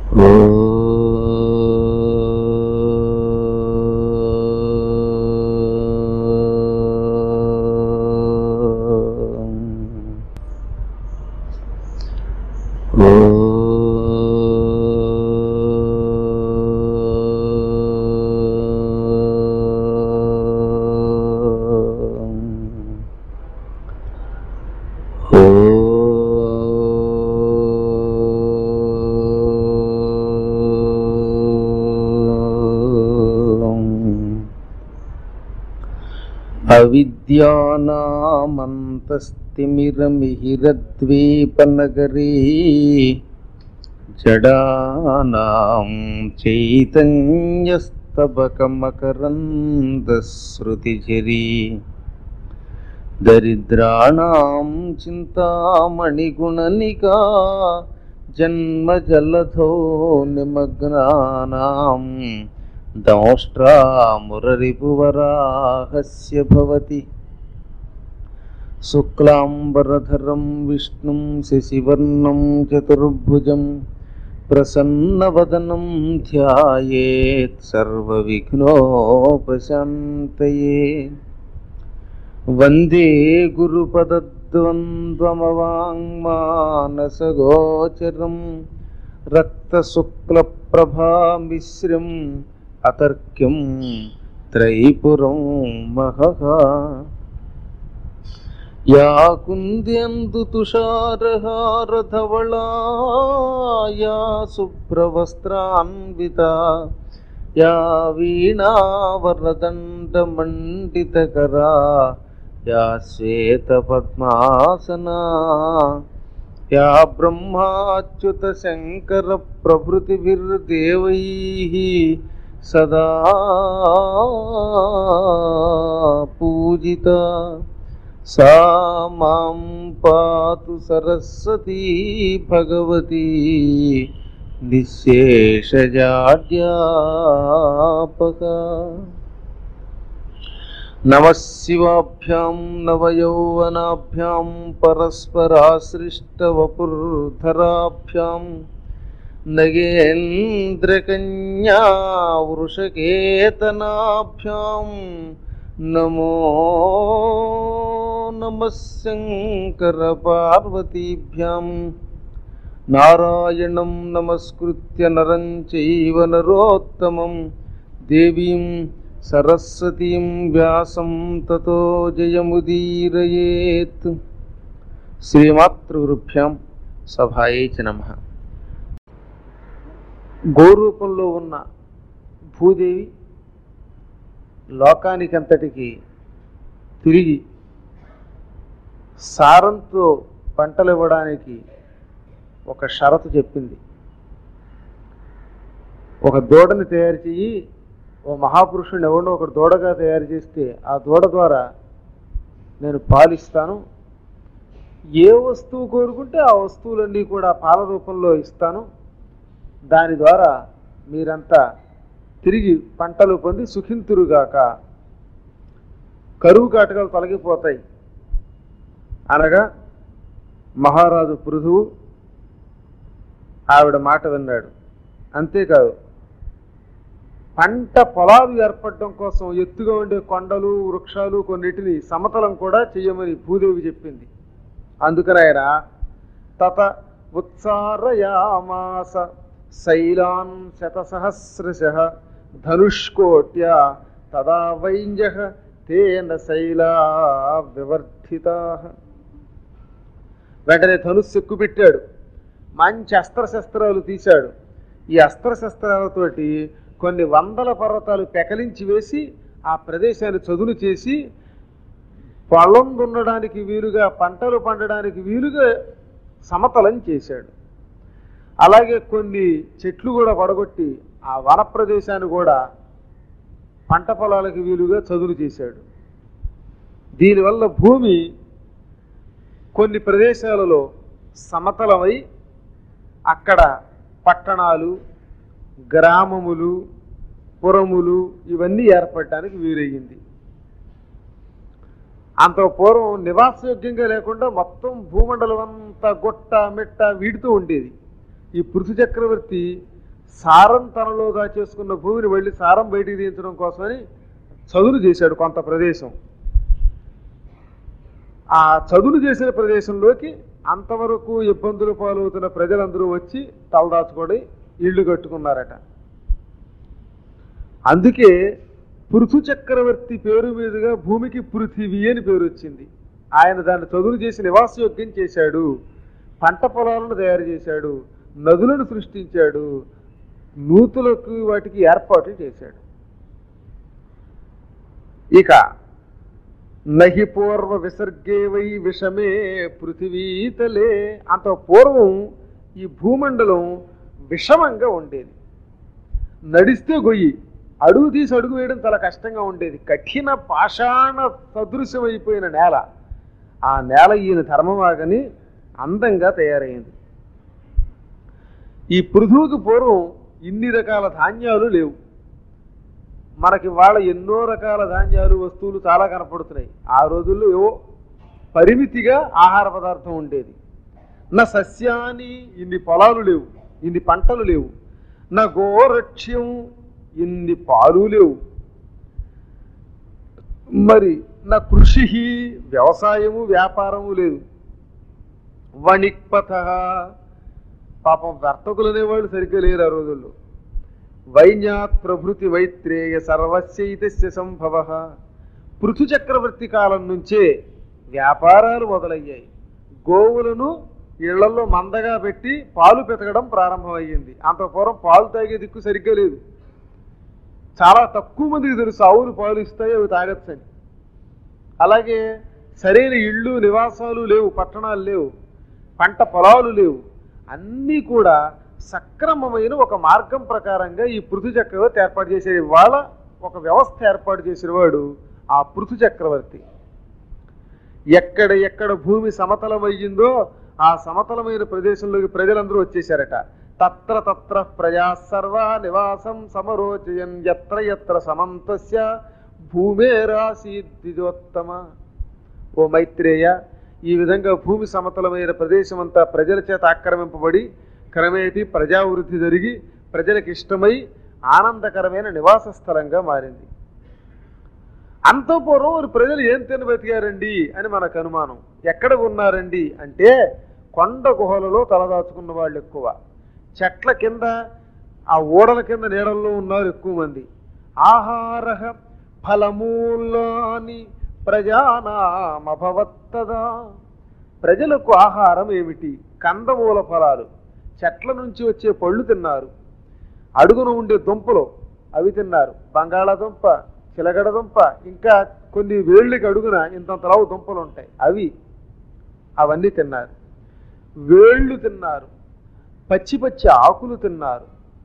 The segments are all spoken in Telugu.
అవిద్యానామంతస్తిమిరమిహిరద్వీపనగరీ జడానాం చైతన్యస్తబకమకరందశ్రుతిఝరీ దరిద్రాణం చింతామణిగుణనికా జన్మజలధో నిమగ్నానాం దంష్ట్రామురరిపువరాహస్య భవతి శుక్లాంబరధరం విష్ణుం శశివర్ణం చతుర్భుజం ప్రసన్నవదనం ధ్యాయేత్ సర్వవిఘ్నోపశాంతయే వందే గురుపదద్వంద్వమవాङ्మానసగోచరం రక్తశుక్లప్రభామిశ్రం అతర్క్యం త్రైపురం మహః యా కుంద్యందు తుషారహారధవళాయా శుభ్రవస్త్రాన్విత యా వీణావరదండమండితకరా యా శ్వేతపద్మాసనా యా బ్రహ్మాచ్యుత శంకర ప్రభృతిభిర్దేవైः సదా పూజిత సా మాం పాతు సరస్వతీ భగవతి నిశేషజాడ్యాపక నమశివాభ్యాం నవయౌవనాభ్యాం పరస్పరాశ్రిష్టవపుర్ధరాభ్యాం నగేంద్రకన్యా వృషకేతనాభ్యాం నమో నమః శంకరపార్వతీభ్యాం నారాయణం నమస్కృత్య నరం చైవ నరోత్తమం దేవీం సరస్వతీం వ్యాసం తతో జయముదీరయేత్ శ్రీమాతృగురుభ్యాం సభాయే చ నమ గోరూపంలో ఉన్న భూదేవి లోకానికంతటికి తిరిగి సారంతో పంటలు ఇవ్వడానికి ఒక షరతు చెప్పింది ఒక దూడని తయారు చెయ్యి ఓ మహాపురుషుడిని ఎవడో ఒక దూడగా తయారు చేస్తే ఆ దూడ ద్వారా నేను పాలిస్తాను ఏ వస్తువు కోరుకుంటే ఆ వస్తువులన్నీ కూడా పాల రూపంలో ఇస్తాను దాని ద్వారా మీరంతా తిరిగి పంటలు పొంది సుఖింతురుగాక కరువు కాటకాలు తొలగిపోతాయి అనగా మహారాజు పృథువు ఆవిడ మాట విన్నాడు అంతేకాదు పంట పొలాలు ఏర్పడడం కోసం ఎత్తుగా ఉండే కొండలు వృక్షాలు కొన్నిటిని సమతలం కూడా చెయ్యమని భూదేవి చెప్పింది అందుకని ఆయన తత ఉత్సారయామాస శైలాన్ శతసహస్రశ ధనుష్కోట్య తదా వైంజ తేన శైలా వివర్ధితా వెంటనే ధనుస్సు ఎక్కుపెట్టాడు మంచి అస్త్రశస్త్రాలు తీశాడు ఈ అస్త్రశస్త్రాలతోటి కొన్ని వందల పర్వతాలు పెకలించి వేసి ఆ ప్రదేశాన్ని చదును చేసి పొలం దున్నడానికి వీలుగా పంటలు పండడానికి వీలుగా సమతలం చేశాడు అలాగే కొన్ని చెట్లు కూడా పడగొట్టి ఆ వన ప్రదేశాన్ని కూడా పంట పొలాలకు వీలుగా చదును చేశాడు దీనివల్ల భూమి కొన్ని ప్రదేశాలలో సమతలమై అక్కడ పట్టణాలు గ్రామములు పురములు ఇవన్నీ ఏర్పడటానికి వీలయ్యింది అంత పూర్వం నివాసయోగ్యంగా లేకుండా మొత్తం భూమండలం అంతా గుట్ట మిట్ట వీటితో ఉండేది ఈ పృథు చక్రవర్తి సారం తనలో దాచేసుకున్న భూమిని వెళ్ళి సారం బయటికి తీయించడం కోసమని చదును చేశాడు కొంత ప్రదేశం ఆ చదును చేసిన ప్రదేశంలోకి అంతవరకు ఇబ్బందులు పాలవుతున్న ప్రజలందరూ వచ్చి తలదాచుకొని ఇళ్ళు కట్టుకున్నారట అందుకే పృథు చక్రవర్తి పేరు మీదుగా భూమికి పృథివీ అని పేరు వచ్చింది ఆయన దాన్ని చదును చేసి నివాసయోగ్యం చేశాడు పంట పొలాలను తయారు చేశాడు నదులను సృష్టించాడు నూతులకు వాటికి ఏర్పాట్లు చేశాడు ఇక నహి పూర్వ విసర్గే వై విషమే పృథివీతలే అంత పూర్వం ఈ భూమండలం విషమంగా ఉండేది నడిస్తే గొయ్యి అడుగు తీసి అడుగు వేయడం చాలా కష్టంగా ఉండేది కఠిన పాషాణ సదృశ్యమైపోయిన నేల ఆ నేల ఈయన ధర్మమాగని అందంగా తయారైంది ఈ పృథువుకి పూర్వం ఇన్ని రకాల ధాన్యాలు లేవు మనకి వాళ్ళ ఎన్నో రకాల ధాన్యాలు వస్తువులు చాలా కనపడుతున్నాయి ఆ రోజుల్లో ఏవో పరిమితిగా ఆహార పదార్థం ఉండేది నా సస్యాని ఇన్ని పొలాలు లేవు ఇన్ని పంటలు లేవు నా గోరక్ష్యం ఇన్ని పాలు లేవు మరి నా కృషి వ్యవసాయము వ్యాపారము లేదు వణిక్పథ పాపం వర్తకులు అనేవాళ్ళు సరిగ్గా లేరు ఆ రోజుల్లో వైన్యాత్ ప్రభృతి వైత్రేయ సర్వస్యైతస్య సంభవ పృథు చక్రవర్తి కాలం నుంచే వ్యాపారాలు మొదలయ్యాయి గోవులను ఇళ్లలో మందగా పెట్టి పాలు పెతకడం ప్రారంభమయ్యింది అంత పూర్వం పాలు తాగే దిక్కు సరిగ్గా లేదు చాలా తక్కువ మందికి తెలుసు ఆవులు పాలు ఇస్తాయి అవి తాగొచ్చని అలాగే సరైన ఇళ్ళు నివాసాలు లేవు పట్టణాలు లేవు పంట పొలాలు లేవు అన్నీ కూడా సక్రమమైన ఒక మార్గం ప్రకారంగా ఈ పృథు చక్రవర్తి ఏర్పాటు చేసే ఇవాళ ఒక వ్యవస్థ ఏర్పాటు చేసినవాడు ఆ పృథు చక్రవర్తి ఎక్కడ ఎక్కడ భూమి సమతలమయ్యిందో ఆ సమతలమైన ప్రదేశంలోకి ప్రజలందరూ వచ్చేసారట తత్ర తత్ర ప్రజా సర్వా నివాసం సమరోచయం ఎత్ర ఎత్ర సమంతస్య భూమేరాసీద్విజోత్తమ ఓ మైత్రేయ ఈ విధంగా భూమి సమతలమైన ప్రదేశం అంతా ప్రజల చేత ఆక్రమింపబడి క్రమేపీ ప్రజావృద్ధి జరిగి ప్రజలకు ఇష్టమై ఆనందకరమైన నివాస స్థలంగా మారింది అంత పూర్వం వారు ప్రజలు ఏం తిని బతికారండి అని మనకు అనుమానం ఎక్కడ ఉన్నారండి అంటే కొండ గుహలలో తలదాచుకున్న వాళ్ళు ఎక్కువ చెట్ల కింద ఆ ఓడల కింద నీడల్లో ఉన్నారు ఎక్కువ మంది ఆహార ఫలమూలాని ప్రజానామభవత్తదా ప్రజలకు ఆహారం ఏమిటి కందమూల ఫలాలు చెట్ల నుంచి వచ్చే పళ్ళు తిన్నారు అడుగున ఉండే దుంపలు అవి తిన్నారు బంగాళాదుంప చిలగడ దుంప ఇంకా కొన్ని వేళ్ళకి అడుగున ఇంతంతలావు దుంపలు ఉంటాయి అవి అవన్నీ తిన్నారు వేళ్ళు తిన్నారు పచ్చి పచ్చి ఆకులు తిన్నారు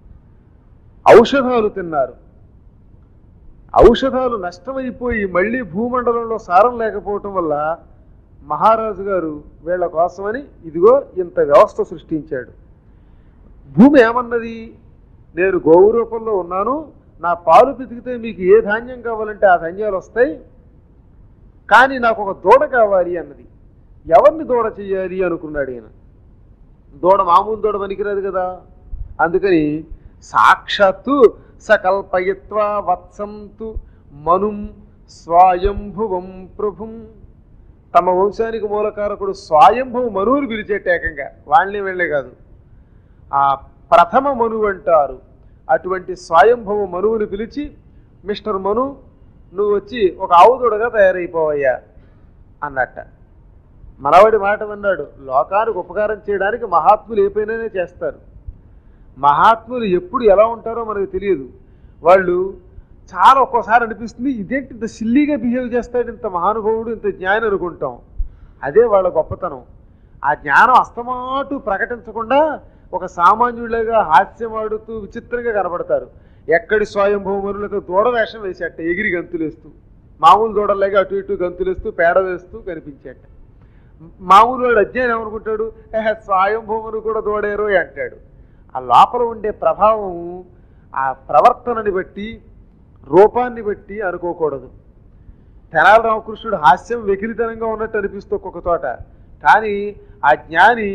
ఔషధాలు తిన్నారు ఔషధాలు నష్టమైపోయి మళ్ళీ భూమండలంలో సారం లేకపోవటం వల్ల మహారాజు గారు వీళ్ళ కోసమని ఇదిగో ఇంత వ్యవస్థ సృష్టించాడు భూమి ఏమన్నది నేను గోవు రూపంలో ఉన్నాను నా పాలు పితికితే మీకు ఏ ధాన్యం కావాలంటే ఆ ధాన్యాలు వస్తాయి కానీ నాకు ఒక దూడ కావాలి అన్నది ఎవరిని దూడ చెయ్యాలి అనుకున్నాడు ఈయన దూడ మామూలు దూడ పనికిరాదు కదా అందుకని సాక్షాత్తు సకల్పయత్వా వత్సంతు మనుం స్వాయంభువం ప్రభుం తమ వంశానికి మూలకారకుడు స్వాయంభవ మనువుని పిలిచేట ఏకంగా వాళ్ళని వెళ్ళే కాదు ఆ ప్రథమ మనువు అంటారు అటువంటి స్వయంభవ మనువుని పిలిచి మిస్టర్ మను నువ్వు వచ్చి ఒక ఆవుదూడగా తయారైపోవయ్యా అన్నట్ట మనవాడి మాట విన్నాడు లోకానికి ఉపకారం చేయడానికి మహాత్ములు ఏ పైననే చేస్తారు మహాత్ములు ఎప్పుడు ఎలా ఉంటారో మనకు తెలియదు వాళ్ళు చాలా ఒక్కోసారి అనిపిస్తుంది ఇదేంటి ఇంత సిల్లీగా బిహేవ్ చేస్తాడు ఇంత మహానుభావుడు ఇంత జ్ఞాని అనుకుంటాం అదే వాళ్ళ గొప్పతనం ఆ జ్ఞానం అస్తమాటు ప్రకటించకుండా ఒక సామాన్యుడిగా హాస్యమాడుతూ విచిత్రంగా కనబడతారు ఎక్కడి స్వయంభూములకు దూడ వేషం వేసేట ఎగిరి గంతులేస్తూ మామూలు దూడల్లాగా అటు ఇటు గంతులేస్తూ పేడ వేస్తూ కనిపించేట మామూలు వాడు అధ్యయనం ఏమనుకుంటాడు "ఏహే, స్వయంభూమును కూడా దూడేరు అంటాడు ఆ లోపల ఉండే ప్రభావం ఆ ప్రవర్తనని బట్టి రూపాన్ని బట్టి అనుకోకూడదు తెనాలి రామకృష్ణుడు హాస్యం వెకిలితనంగా ఉన్నట్టు అనిపిస్తూ ఒక్కొక్క చోట కానీ ఆ జ్ఞాని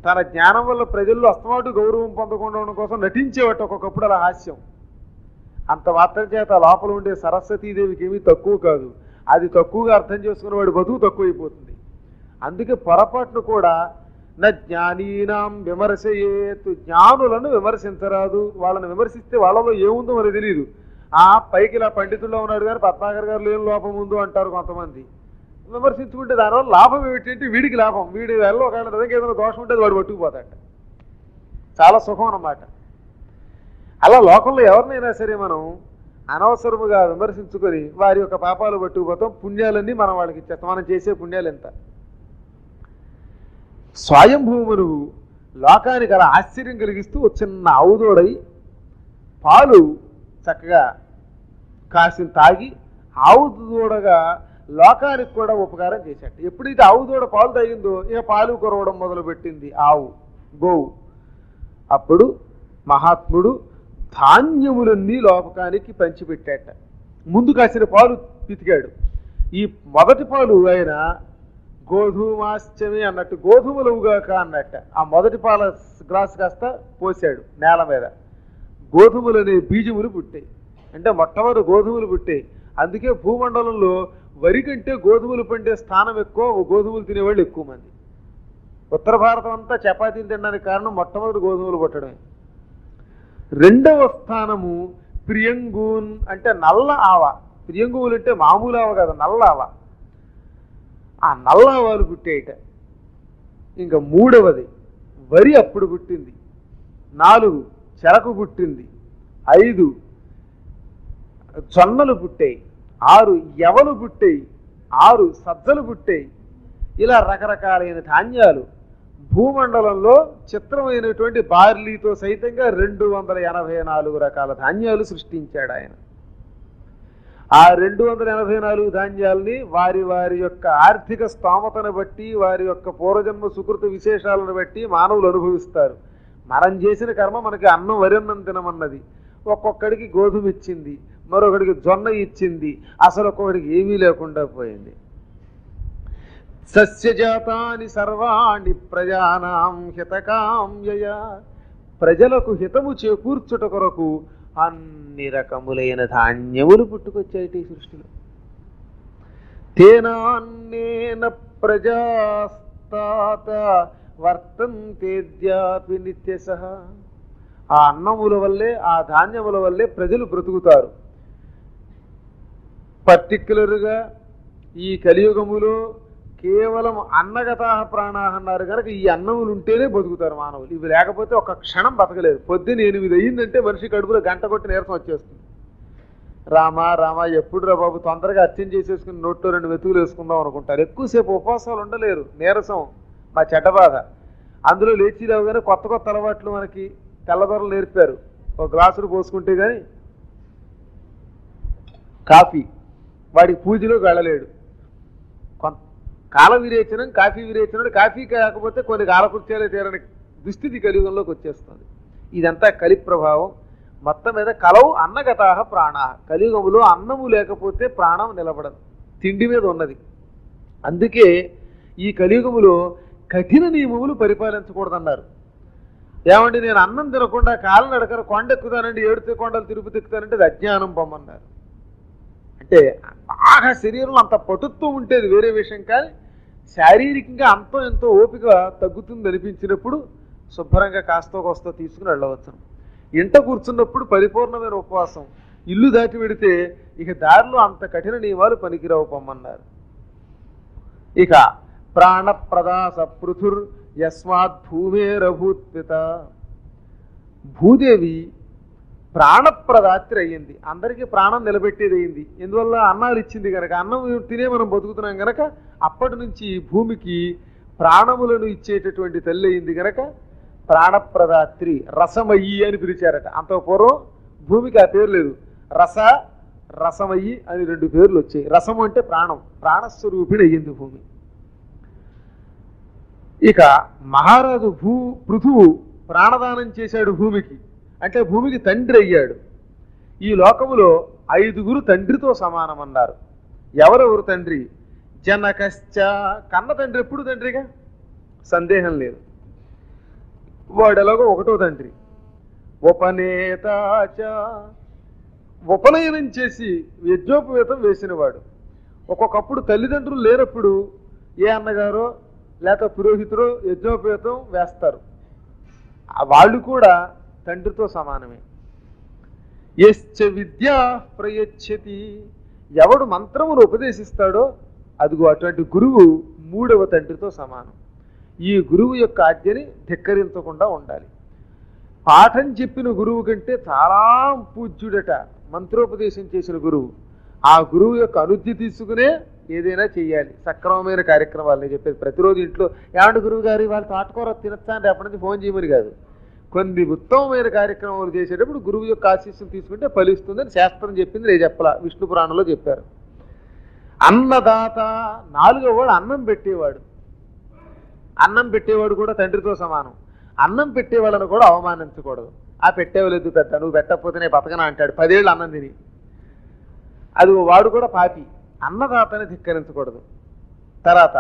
తన జ్ఞానం వల్ల ప్రజల్లో అస్తమాటు గౌరవం పొందకుండా ఉండడం కోసం నటించేవాట ఒక్కొక్కప్పుడు అలా హాస్యం అంత మాత్రం చేత లోపల ఉండే సరస్వతీదేవికి ఏమీ తక్కువ కాదు అది తక్కువగా అర్థం చేసుకున్న వాడి బతుకు తక్కువైపోతుంది అందుకే పొరపాటును కూడా నా జ్ఞానీనాం విమర్శయేత్ జ్ఞానులను విమర్శించరాదు వాళ్ళని విమర్శిస్తే వాళ్ళలో ఏముందో మనకు తెలియదు ఆ పైకి ఇలా పండితుల్లో ఉన్నాడు కానీ పద్మాకర్ గారు లేని లోపం ఉందో అంటారు కొంతమంది విమర్శించుకుంటే దానివల్ల లాభం ఏమిటంటే వీడికి లాభం వీడి వల్ల ఒకవేళ నిజంగా ఏదైనా దోషం ఉంటే అది వాడు పట్టుకుపోతాట చాలా సుఖం అన్నమాట అలా లోకంలో ఎవరినైనా సరే మనం అనవసరముగా విమర్శించుకొని వారి యొక్క పాపాలు పట్టుకుపోతాం పుణ్యాలన్నీ మనం వాళ్ళకి ఇచ్చేస్తాం మనం చేసే పుణ్యాలు ఎంత స్వయంభూమును లోకానికి అలా ఆశ్చర్యం కలిగిస్తూ ఓ చిన్న ఆవుదోడై పాలు చక్కగా కాసిన తాగి ఆవు దూడగా లోకానికి కూడా ఉపకారం చేశాడు ఎప్పుడైతే ఆవు దూడ పాలు తాగిందో ఇక పాలు కురవడం మొదలుపెట్టింది ఆవు గోవు అప్పుడు మహాత్ముడు ధాన్యములన్నీ లోకానికి పంచిపెట్టాట ముందు కాసిన పాలు పితికాడు ఈ మొదటి పాలు ఆయన గోధుమాశ్చమి అన్నట్టు గోధుమలుగాక అన్నట్ట ఆ మొదటి పాల గ్లాస్ కాస్త పోసాడు నేల మీద గోధుమలు అనే బీజములు పుట్టాయి అంటే మొట్టమొదటి గోధుమలు పుట్టాయి అందుకే భూమండలంలో వరి కంటే గోధుమలు పండే స్థానం ఎక్కువ గోధుమలు తినేవాళ్ళు ఎక్కువ మంది ఉత్తర భారతం అంతా చపాతీలు తినడానికి కారణం మొట్టమొదటి గోధుమలు పుట్టడమే రెండవ స్థానము ప్రియంగూన్ అంటే నల్ల ఆవ ప్రియంగువులు అంటే మామూలు ఆవ కాదు నల్ల ఆవ ఆ నల్ల ఆవాలు పుట్టేయట ఇంకా మూడవది వరి అప్పుడు పుట్టింది నాలుగు చెరకు పుట్టింది ఐదు జొన్నలు పుట్టాయి ఆరు ఎవలు పుట్టాయి ఆరు సజ్జలు పుట్టాయి ఇలా రకరకాలైన ధాన్యాలు భూమండలంలో చిత్రమైనటువంటి బార్లీతో సైతంగా రెండు వందల ఎనభై నాలుగు రకాల ధాన్యాలు సృష్టించాడు ఆయన ఆ రెండు వందల ఎనభై నాలుగు ధాన్యాల్ని వారి వారి యొక్క ఆర్థిక స్తోమతను బట్టి వారి యొక్క పూర్వజన్మ సుకృత విశేషాలను బట్టి మానవులు అనుభవిస్తారు మనం చేసిన కర్మ మనకి అన్నం వరన్నం తినమన్నది ఒక్కొక్కడికి గోధుమ ఇచ్చింది మరొకడికి జొన్న ఇచ్చింది అసలు ఒక్కొక్కడికి ఏమీ లేకుండా పోయింది సస్యజాతాని సర్వాణి ప్రజానాం హితకామ్యయ ప్రజలకు హితము చేకూర్చుట కొరకు అన్ని రకములైన ధాన్యములు పుట్టుకొచ్చాయి ఈ సృష్టిలో తేనాన్నేన ప్రజాస్తాత వర్తంతేద్యాపి నిత్యస ఆ అన్నముల వల్లే ఆ ధాన్యముల వల్లే ప్రజలు బ్రతుకుతారు పర్టిక్యులర్గా ఈ కలియుగములో కేవలం అన్నగతా ప్రాణాహ అన్నారు కనుక ఈ అన్నములు ఉంటేనే బతుకుతారు మానవులు ఇవి లేకపోతే ఒక క్షణం బతకలేదు పొద్దున్న ఎనిమిది అయ్యిందంటే మనిషి కడుపులో గంట కొట్టి నీరసం వచ్చేస్తుంది రామా రామా ఎప్పుడు రా బాబు తొందరగా అర్చన చేసేసుకుని నోట్లో రెండు వెతుకులు వేసుకుందాం అనుకుంటారు ఎక్కువసేపు ఉపవాసాలు ఉండలేరు నీరసం మా చెడ్డ బాధ అందులో లేచి రావుగానే కొత్త కొత్త అలవాట్లు మనకి తెల్లదొరలు నేర్పారు ఒక గ్లాసులు పోసుకుంటే కానీ కాఫీ వాడికి పూజలోకి వెళ్ళలేడు కొంత కాల విరేచనం కాఫీ విరేచనం కాఫీ కాకపోతే కొన్ని కాలకృత్యాలే తీరని దుస్థితి కలియుగంలోకి వచ్చేస్తుంది ఇదంతా కలి ప్రభావం మొత్తం మీద కలవు అన్నగతాహ ప్రాణ కలియుగములో అన్నము లేకపోతే ప్రాణం నిలబడదు తిండి మీద ఉన్నది అందుకే ఈ కలియుగములో కఠిన నియమములు పరిపాలించకూడదన్నారు ఏమండి నేను అన్నం తినకుండా కాళ్ళ నడకర కొండ ఎక్కుతానండి ఏడుతే కొండలు తిరుపతి ఎక్కుతానంటే అది అజ్ఞానం పొమ్మన్నారు అంటే బాగా శరీరంలో అంత పటుత్వం ఉంటేది వేరే విషయం కానీ శారీరకంగా అంతో ఎంతో ఓపిక తగ్గుతుంది అనిపించినప్పుడు శుభ్రంగా కాస్తో కోస్తో తీసుకుని వెళ్ళవచ్చు ఇంట కూర్చున్నప్పుడు పరిపూర్ణమైన ఉపవాసం ఇల్లు దాటి పెడితే ఇక దారిలో అంత కఠిన నియమాలు పనికిరావు పొమ్మన్నారు ఇక ప్రాణప్రదాస పృథుర్ యస్మాత్ భూమేరభూత్పిత భూదేవి ప్రాణప్రదాత్రి అయ్యింది అందరికీ ప్రాణం నిలబెట్టేది అయింది ఎందువల్ల అన్నాలు ఇచ్చింది కనుక అన్నం తినే మనం బతుకుతున్నాం కనుక అప్పటి నుంచి ఈ భూమికి ప్రాణములను ఇచ్చేటటువంటి తల్లి అయింది కనుక ప్రాణప్రదాత్రి రసమయ్యి అని పిలిచారట అంత పూర్వం భూమికి ఆ పేరు లేదు రస రసమయ్యి అని రెండు పేర్లు వచ్చాయి రసము అంటే ప్రాణం ప్రాణస్వరూపిణి అయ్యింది భూమి ఇక మహారాజు భూ పృథువు ప్రాణదానం చేశాడు భూమికి అంటే భూమికి తండ్రి అయ్యాడు ఈ లోకములో ఐదుగురు తండ్రితో సమానమన్నారు ఎవరెవరు తండ్రి జనకశ్చ కన్న తండ్రి ఎప్పుడు తండ్రిగా సందేహం లేదు వాడు ఎలాగో ఒకటో తండ్రి ఉపనేతాచ ఉపనయనం చేసి యజ్ఞోపవేతం వేసినవాడు ఒక్కొక్కప్పుడు తల్లిదండ్రులు లేనప్పుడు ఏ అన్నగారో లేక పురోహితుడో యజ్ఞోపవేతం వేస్తారు ఆ వాళ్ళు కూడా తండ్రితో సమానమే యశ్చ విద్యా ప్రయచ్చతి ఎవడు మంత్రమును ఉపదేశిస్తాడో అదిగో అటువంటి గురువు మూడవ తండ్రితో సమానం ఈ గురువు యొక్క ఆజ్ఞని ధిక్కరించకుండా ఉండాలి పాఠం చెప్పిన గురువు కంటే చాలా పూజ్యుడట మంత్రోపదేశం చేసిన గురువు ఆ గురువు యొక్క అనుజ్ఞ తీసుకునే ఏదైనా చెయ్యాలి సక్రమమైన కార్యక్రమాలు నేను చెప్పేది ప్రతిరోజు ఇంట్లో ఏమంటే గురువు గారు వాళ్ళు తోటకూర తినచ్చా అని రేపటి నుంచి ఫోన్ చేయమని కాదు కొన్ని ఉత్తమమైన కార్యక్రమాలు చేసేటప్పుడు గురువు యొక్క ఆశీస్సును తీసుకుంటే ఫలిస్తుందని శాస్త్రం చెప్పింది నేను చెప్పలా విష్ణు పురాణంలో చెప్పారు అన్నదాత నాలుగో వాడు అన్నం పెట్టేవాడు అన్నం పెట్టేవాడు కూడా తండ్రితో సమానం అన్నం పెట్టేవాళ్ళని కూడా అవమానించకూడదు ఆ పెట్టేవలేదు పెద్ద నువ్వు పెట్టకపోతే నేను బతకనా అంటాడు పదేళ్ళు అన్నం తిని అది వాడు కూడా పాపి అన్నదాతని ధిక్కరించకూడదు తర్వాత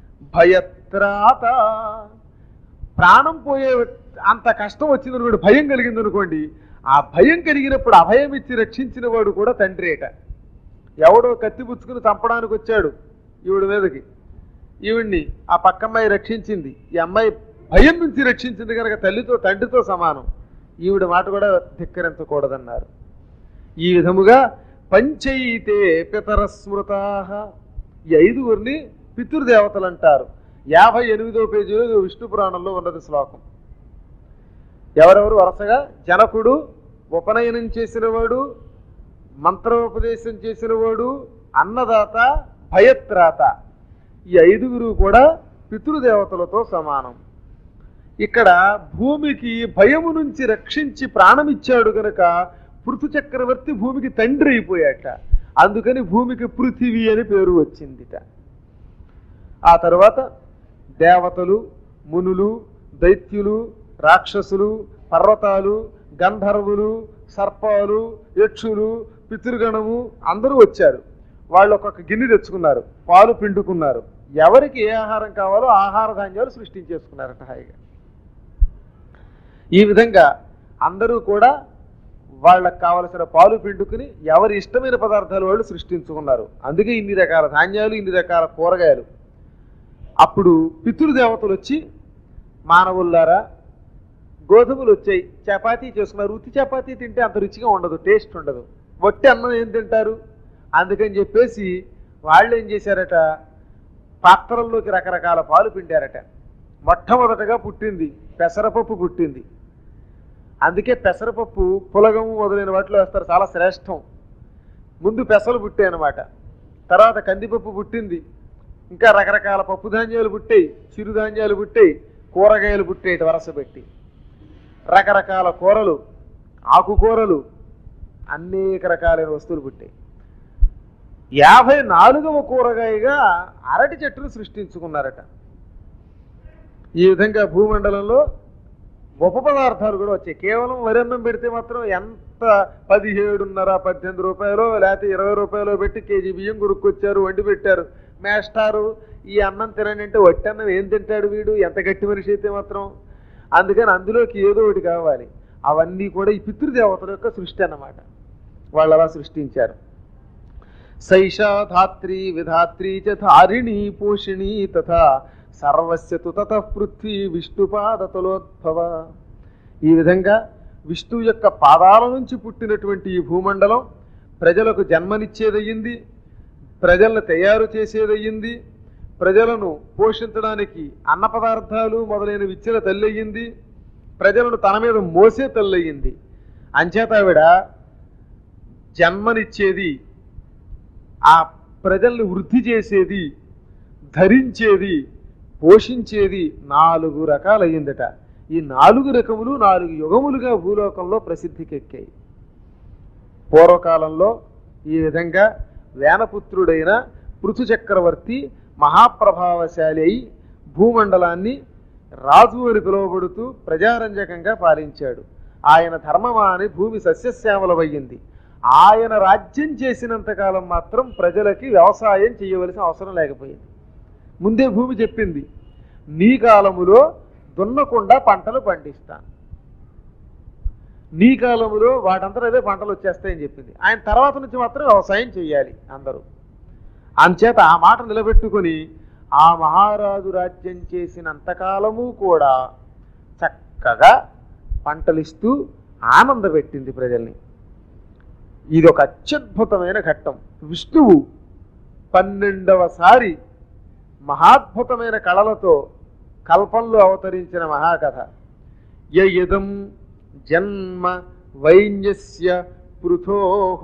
భయత్రాత ప్రాణం పోయే అంత కష్టం వచ్చిందనుకోండి భయం కలిగింది అనుకోండి ఆ భయం కలిగినప్పుడు అభయం ఇచ్చి రక్షించిన వాడు కూడా తండ్రేట ఎవడో కత్తి పుచ్చుకుని చంపడానికి వచ్చాడు ఈవిడ మీదకి ఈవిడ్ని ఆ పక్క అమ్మాయి రక్షించింది ఈ అమ్మాయి భయం నుంచి రక్షించింది కనుక తల్లితో తండ్రితో సమానం ఈవిడ మాట కూడా ధిక్కరించకూడదన్నారు ఈ విధముగా పంచైతే పితర స్మృతా ఈ ఐదుగురిని పితృదేవతలు అంటారు యాభై ఎనిమిదో పేజీలో ఇది విష్ణు పురాణంలో ఉన్నది శ్లోకం ఎవరెవరు వరుసగా జనకుడు ఉపనయనం చేసినవాడు మంత్రోపదేశం చేసినవాడు అన్నదాత భయత్రాత ఈ ఐదుగురు కూడా పితృదేవతలతో సమానం ఇక్కడ భూమికి భయము నుంచి రక్షించి ప్రాణమిచ్చాడు గనక పృథు చక్రవర్తి భూమికి తండ్రి అయిపోయాట అందుకని భూమికి పృథివీ అని పేరు వచ్చిందిట ఆ తర్వాత దేవతలు మునులు దైత్యులు రాక్షసులు పర్వతాలు గంధర్వులు సర్పాలు యక్షులు పితృగణము అందరూ వచ్చారు వాళ్ళు ఒక్కొక్క గిన్నె తెచ్చుకున్నారు పాలు పిండుకున్నారు ఎవరికి ఏ ఆహారం కావాలో ఆహార ధాన్యాలు సృష్టించేసుకున్నారట హాయిగా ఈ విధంగా అందరూ కూడా వాళ్ళకి కావలసిన పాలు పిండుకుని ఎవరి ఇష్టమైన పదార్థాలు వాళ్ళు సృష్టించుకున్నారు అందుకే ఇన్ని రకాల ధాన్యాలు ఇన్ని రకాల కూరగాయలు అప్పుడు పితృదేవతలు వచ్చి మానవుల్లారా గోధుమలు వచ్చాయి చపాతీ చేసుకున్నారు ఉత్తి చపాతీ తింటే అంత రుచిగా ఉండదు టేస్ట్ ఉండదు వట్టి అన్నం ఏం తింటారు అందుకని చెప్పేసి వాళ్ళు ఏం చేశారట పాత్రల్లోకి రకరకాల పాలు పిండారట మొట్టమొదటగా పుట్టింది పెసరపప్పు పుట్టింది అందుకే పెసరపప్పు పులగము మొదలైన వాటిలో వేస్తారు చాలా శ్రేష్టం ముందు పెసలు పుట్టాయి అన్నమాట తర్వాత కందిపప్పు పుట్టింది ఇంకా రకరకాల పప్పు ధాన్యాలు పుట్టాయి చిరుధాన్యాలు పుట్టాయి కూరగాయలు పుట్టేటి వరస పెట్టి రకరకాల కూరలు ఆకుకూరలు అనేక రకాలైన వస్తువులు పుట్టాయి యాభై నాలుగవ కూరగాయగా అరటి చెట్టును సృష్టించుకున్నారట ఈ విధంగా భూమండలంలో ఉప పదార్థాలు కూడా వచ్చాయి కేవలం వరి అన్నం పెడితే మాత్రం ఎంత పదిహేడున్నర పద్దెనిమిది రూపాయలు లేకపోతే ఇరవై రూపాయలు పెట్టి కేజీ బియ్యం కొనుక్కొచ్చారు వండి పెట్టారు మేస్టారు ఈ అన్నం తినండి అంటే వట్టి అన్నం ఏం తింటాడు వీడు ఎంత గట్టి మనిషి అయితే మాత్రం అందుకని అందులోకి ఏదో ఒకటి కావాలి అవన్నీ కూడా ఈ పితృదేవతల యొక్క సృష్టి అన్నమాట వాళ్ళు అలా సృష్టించారు సైషా ధాత్రి విధాత్రి చ ధారిణి పోషిణి తథా సర్వస్య తు తత పృథ్వీ విష్ణుపాదతలోద్భవ ఈ విధంగా విష్ణువు యొక్క పాదాల నుంచి పుట్టినటువంటి ఈ భూమండలం ప్రజలకు జన్మనిచ్చేదయ్యింది ప్రజలను తయారు చేసేదయ్యింది ప్రజలను పోషించడానికి అన్న పదార్థాలు మొదలైన ఇచ్చిన తల్లయ్యింది ప్రజలను తన మీద మోసే తల్లయ్యింది అంచేత ఆవిడ జన్మనిచ్చేది ఆ ప్రజల్ని వృద్ధి చేసేది ధరించేది పోషించేది నాలుగు రకాలయ్యిందట ఈ నాలుగు రకములు నాలుగు యుగములుగా భూలోకంలో ప్రసిద్ధికెక్కాయి పూర్వకాలంలో ఈ విధంగా వేనపుత్రుడైన పృథు చక్రవర్తి మహాప్రభావశాలి అయి భూమండలాన్ని రాజు అని పిలువబడుతూ ప్రజారంజకంగా పాలించాడు ఆయన ధర్మమాని భూమి సస్యశ్యామలమయ్యింది ఆయన రాజ్యం చేసినంతకాలం మాత్రం ప్రజలకి వ్యవసాయం చేయవలసిన అవసరం లేకపోయింది ముందే భూమి చెప్పింది నీ కాలములో దున్నకుండా పంటలు పండిస్తాను నీ కాలంలో వాటంతా అవే పంటలు వచ్చేస్తాయని చెప్పింది ఆయన తర్వాత నుంచి మాత్రం వ్యవసాయం చేయాలి అందరూ అంచేత ఆ మాట నిలబెట్టుకుని ఆ మహారాజు రాజ్యం చేసినంతకాలము కూడా చక్కగా పంటలిస్తూ ఆనందపెట్టింది ప్రజల్ని ఇది ఒక అత్యద్భుతమైన ఘట్టం విష్ణువు పన్నెండవసారి మహాద్భుతమైన కళలతో కల్పంలో అవతరించిన మహాకథ యదం జన్మ వైన్యస్య పృథో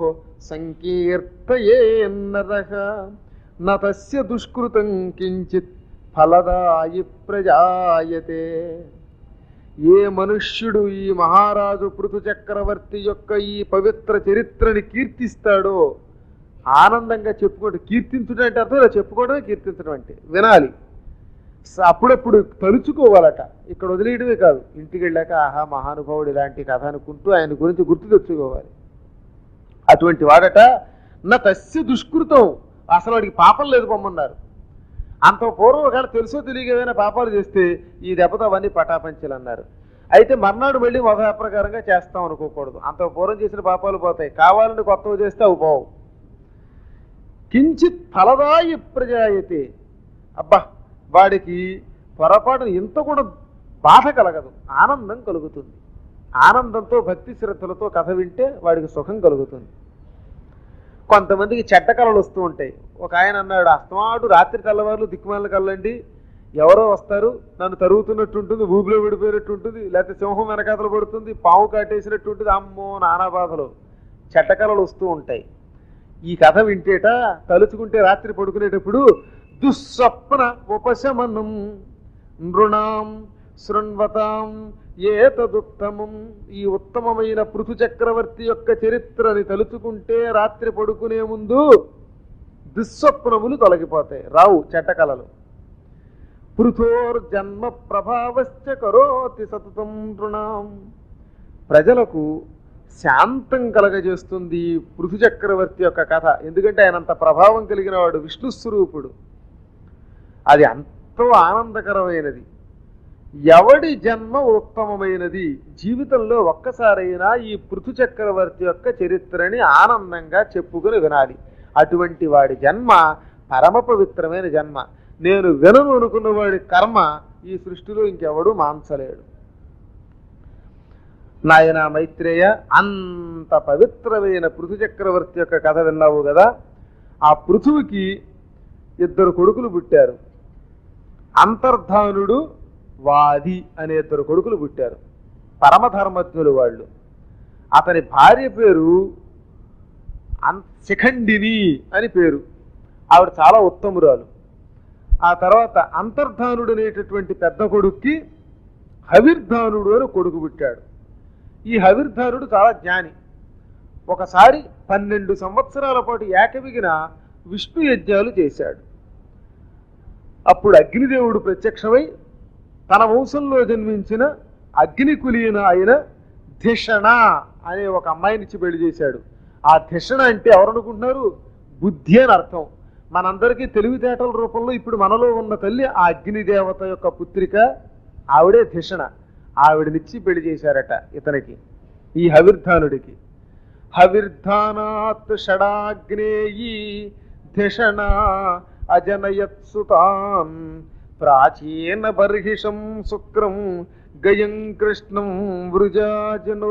సంకీర్తయేన్నరః నతస్య దుష్కృతం కించిత్ ఫలదాయి ప్రజాయతే ఏ మనుష్యుడు ఈ మహారాజు పృథు చక్రవర్తి యొక్క ఈ పవిత్ర చరిత్రని కీర్తిస్తాడో ఆనందంగా చెప్పుకోవడం కీర్తించడం అంటే అర్థం ఇలా చెప్పుకోవడమే కీర్తించడం అంటే వినాలి స- అప్పుడప్పుడు తలుచుకోవాలట ఇక్కడ వదిలేయడమే కాదు ఇంటికి వెళ్ళాక ఆహా మహానుభావుడు ఇలాంటి కథ అనుకుంటూ ఆయన గురించి గుర్తు తెచ్చుకోవాలి అటువంటి వాడట నా తస్య దుష్కృతం అసలు వాడికి పాపం లేదు పొమ్మన్నారు అంత పూర్వం ఒకవేళ తెలుసో తెలియక ఏదైనా పాపాలు చేస్తే ఈ దెబ్బతో అవన్నీ పటాపంచలు అన్నారు అయితే మర్నాడు మళ్ళీ మొదల ప్రకారంగా చేస్తాం అనుకోకూడదు అంత పూర్వం చేసిన పాపాలు పోతాయి కావాలని కొత్తవి చేస్తే అవి పోవు కించిత్ ఫలదాయి ప్రజాయతే అబ్బా వాడికి పొరపాటున ఇంత కూడా బాధ కలగదు ఆనందం కలుగుతుంది ఆనందంతో భక్తి శ్రద్ధలతో కథ వింటే వాడికి సుఖం కలుగుతుంది కొంతమందికి చెడ్డ కళలు వస్తూ ఉంటాయి ఒక ఆయన అన్నాడు అస్తమాటు రాత్రి తెల్లవారులు దిక్కుమాల కళ్ళండి ఎవరో వస్తారు నన్ను తరుగుతున్నట్టు ఉంటుంది ఊబిలో విడిపోయినట్టు ఉంటుంది లేకపోతే సింహం వెనకాతలు పడుతుంది పాము కాటేసినట్టు ఉంటుంది అమ్మో నానా బాధలు చెడ్డ కళలు వస్తూ ఉంటాయి ఈ కథ వింటేట తలుచుకుంటే రాత్రి పడుకునేటప్పుడు దుస్వప్న ఉపశమనం నృణాం శృణ్వతాం ఏతదుత్తమం ఈ ఉత్తమమైన పృథు చక్రవర్తి యొక్క చరిత్రని తలుచుకుంటే రాత్రి పడుకునే ముందు దుస్వప్నములు తొలగిపోతాయి రావు చెట్టకలలు పృథోర్జన్మ ప్రభావశ్చ కరోతి సతతం నృణాం ప్రజలకు శాంతం కలగజేస్తుంది ఈ పృథు చక్రవర్తి యొక్క కథ ఎందుకంటే ఆయన అంత ప్రభావం కలిగిన వాడు విష్ణు స్వరూపుడు అది ఎంతో ఆనందకరమైనది ఎవడి జన్మ ఉత్తమమైనది జీవితంలో ఒక్కసారైనా ఈ పృథు చక్రవర్తి యొక్క చరిత్రని ఆనందంగా చెప్పుకుని వినాలి అటువంటి వాడి జన్మ పరమ పవిత్రమైన జన్మ నేను వినను అనుకున్న వాడి కర్మ ఈ సృష్టిలో ఇంకెవడు మాంచలేడు నాయన మైత్రేయ అంత పవిత్రమైన పృథు చక్రవర్తి యొక్క కథ విన్నావు కదా ఆ పృథువుకి ఇద్దరు కొడుకులు పుట్టారు అంతర్ధానుడు వాది అనే ఇద్దరు కొడుకులు పుట్టారు పరమధర్మజ్ఞులు వాళ్ళు అతని భార్య పేరు అన్ శిఖండిని అని పేరు ఆవిడ చాలా ఉత్తమురాలు ఆ తర్వాత అంతర్ధానుడు అనేటటువంటి పెద్ద కొడుక్కి హవిర్ధానుడు అని కొడుకు పుట్టాడు ఈ హవిర్ధానుడు చాలా జ్ఞాని ఒకసారి పన్నెండు సంవత్సరాల పాటు ఏకవిగిన విష్ణు యజ్ఞాలు చేశాడు అప్పుడు అగ్నిదేవుడు ప్రత్యక్షమై తన వంశంలో జన్మించిన అగ్నికులీన అయిన ధిషణ అనే ఒక అమ్మాయినిచ్చి పెళ్లి చేశాడు ఆ ధిషణ అంటే ఎవరనుకుంటున్నారు బుద్ధి అని అర్థం మనందరికీ తెలివితేటల రూపంలో ఇప్పుడు మనలో ఉన్న తల్లి ఆ అగ్నిదేవత యొక్క పుత్రిక ఆవిడే ధిషణ ఆవిడనిచ్చి పెళ్లి చేశారట ఇతనికి ఈ హవిర్ధానుడికి హవిర్ధానాత్ షడాగ్నేయీ ధిషణ అజనయత్సుతాన్ ప్రాచీన బర్హిషం శుక్రం గయం కృష్ణం వృజాజనౌ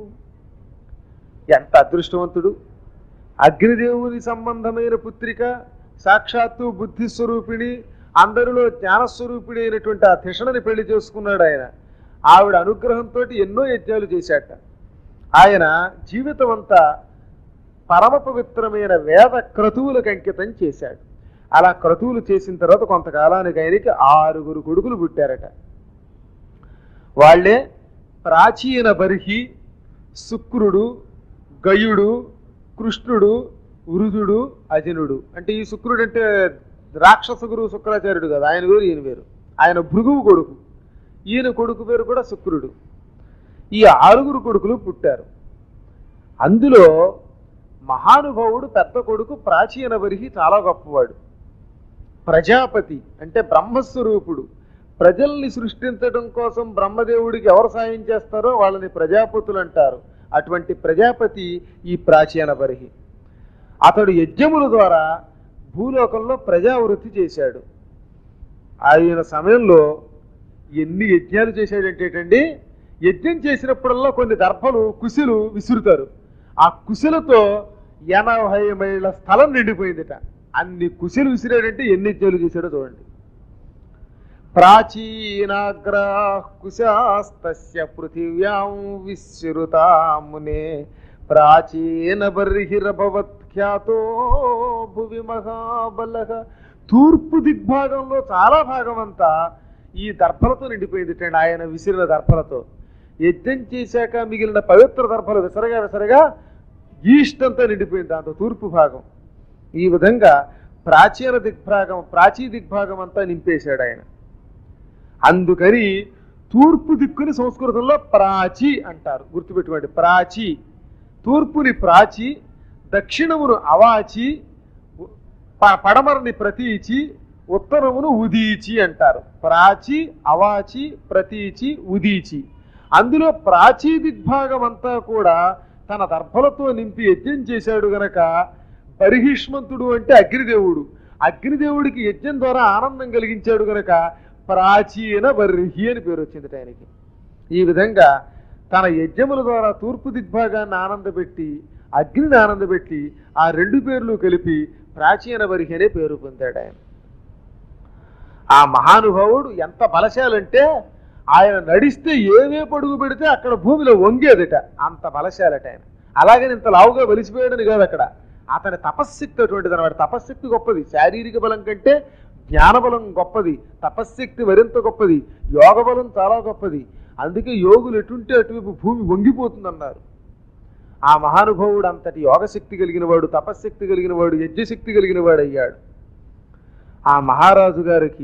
ఎంత అదృష్టవంతుడు అగ్నిదేవుని సంబంధమైన పుత్రిక సాక్షాత్తు బుద్ధి స్వరూపిణి అందరిలో జ్ఞానస్వరూపిణి అయినటువంటి ఆ ధిషణని పెళ్లి చేసుకున్నాడు ఆయన ఆవిడ అనుగ్రహంతో ఎన్నో యజ్ఞాలు చేశాట ఆయన జీవితం అంతా పరమ పవిత్రమైన వేద క్రతువులకు అంకితం చేశాడు అలా క్రతువులు చేసిన తర్వాత కొంతకాలానికి ఆయనకి ఆరుగురు కొడుకులు పుట్టారట వాళ్ళే ప్రాచీన బర్హి శుక్రుడు గయుడు కృష్ణుడు వృధుడు అజనుడు అంటే ఈ శుక్రుడు అంటే రాక్షస గురువు శుక్రాచార్యుడు కదా ఆయన వేరు ఈయన వేరు ఆయన భృగువు కొడుకు ఈయన కొడుకు పేరు కూడా శుక్రుడు ఈ ఆరుగురు కొడుకులు పుట్టారు అందులో మహానుభావుడు పెద్ద కొడుకు ప్రాచీన బరిహి చాలా గొప్పవాడు ప్రజాపతి అంటే బ్రహ్మస్వరూపుడు ప్రజల్ని సృష్టించడం కోసం బ్రహ్మదేవుడికి ఎవరు సాయం చేస్తారో వాళ్ళని ప్రజాపతులు అంటారు అటువంటి ప్రజాపతి ఈ ప్రాచీన బరిహి అతడు యజ్ఞముల ద్వారా భూలోకంలో ప్రజావృత్తి చేశాడు ఆయన సమయంలో ఎన్ని యజ్ఞాలు చేశాడంటేటండి యజ్ఞం చేసినప్పుడల్లా కొన్ని దర్భలు కుశలు విసురుతారు ఆ కుశలతో ఎనభై మైళ్ళ స్థలం నిండిపోయిందిట అన్ని కుశలు విసిరాడంటే ఎన్ని యజ్ఞాలు చేశాడో చూడండి ప్రాచీనాగ్రా కుశాస్తస్య పృథివ్యాం విశ్రుతామునే ప్రాచీన బర్హిరభవత్ ఖ్యాతో భువి మహాబల తూర్పు దిగ్భాగంలో చాలా భాగం అంతా ఈ దర్భలతో నిండిపోయింది ఆయన విసిరిన దర్భలతో యజ్ఞం చేశాక మిగిలిన పవిత్ర దర్భలు విసరగా విసరగా ఈస్ట్ అంతా నిండిపోయింది దాంతో తూర్పు భాగం ఈ విధంగా ప్రాచీన దిగ్భాగం ప్రాచీ దిగ్భాగం అంతా నింపేశాడు ఆయన అందుకని తూర్పు దిక్కుని సంస్కృతంలో ప్రాచి అంటారు గుర్తుపెట్టుకోండి ప్రాచి తూర్పుని ప్రాచి దక్షిణమును అవాచి ప- పడమరని ప్రతీచి ఉత్తరమును ఉదీచి అంటారు ప్రాచి అవాచి ప్రతీచి ఉదీచి అందులో ప్రాచీ దిగ్భాగం అంతా కూడా తన దర్భలతో నింపి యజ్ఞం చేశాడు గనక బర్హిష్మంతుడు అంటే అగ్నిదేవుడు అగ్నిదేవుడికి యజ్ఞం ద్వారా ఆనందం కలిగించాడు గనక ప్రాచీన బర్హి అని పేరు వచ్చింది ఆయనకి ఈ విధంగా తన యజ్ఞముల ద్వారా తూర్పు దిగ్భాగాన్ని ఆనందపెట్టి అగ్నిని ఆనందపెట్టి ఆ రెండు పేర్లు కలిపి ప్రాచీన బర్హి అనే పేరు పొందాడు ఆయన ఆ మహానుభావుడు ఎంత బలశాలంటే ఆయన నడిస్తే ఏవే పడుగు పెడితే అక్కడ భూమిలో వంగేదట అంత బలశాలట ఆయన అలాగని ఇంత లావుగా వెలిసిపోయాడని కాదు అక్కడ అతని తపశ్శక్తి అటువంటిది అనమాట తపశ్శక్తి గొప్పది శారీరక బలం కంటే జ్ఞానబలం గొప్పది తపశ్శక్తి మరింత గొప్పది యోగ బలం చాలా గొప్పది అందుకే యోగులు ఎటుంటే అటువైపు భూమి వంగిపోతుందన్నారు ఆ మహానుభావుడు అంతటి యోగశక్తి కలిగిన వాడు తపశ్శక్తి కలిగిన వాడు యజ్ఞశక్తి కలిగిన వాడు అయ్యాడు ఆ మహారాజు గారికి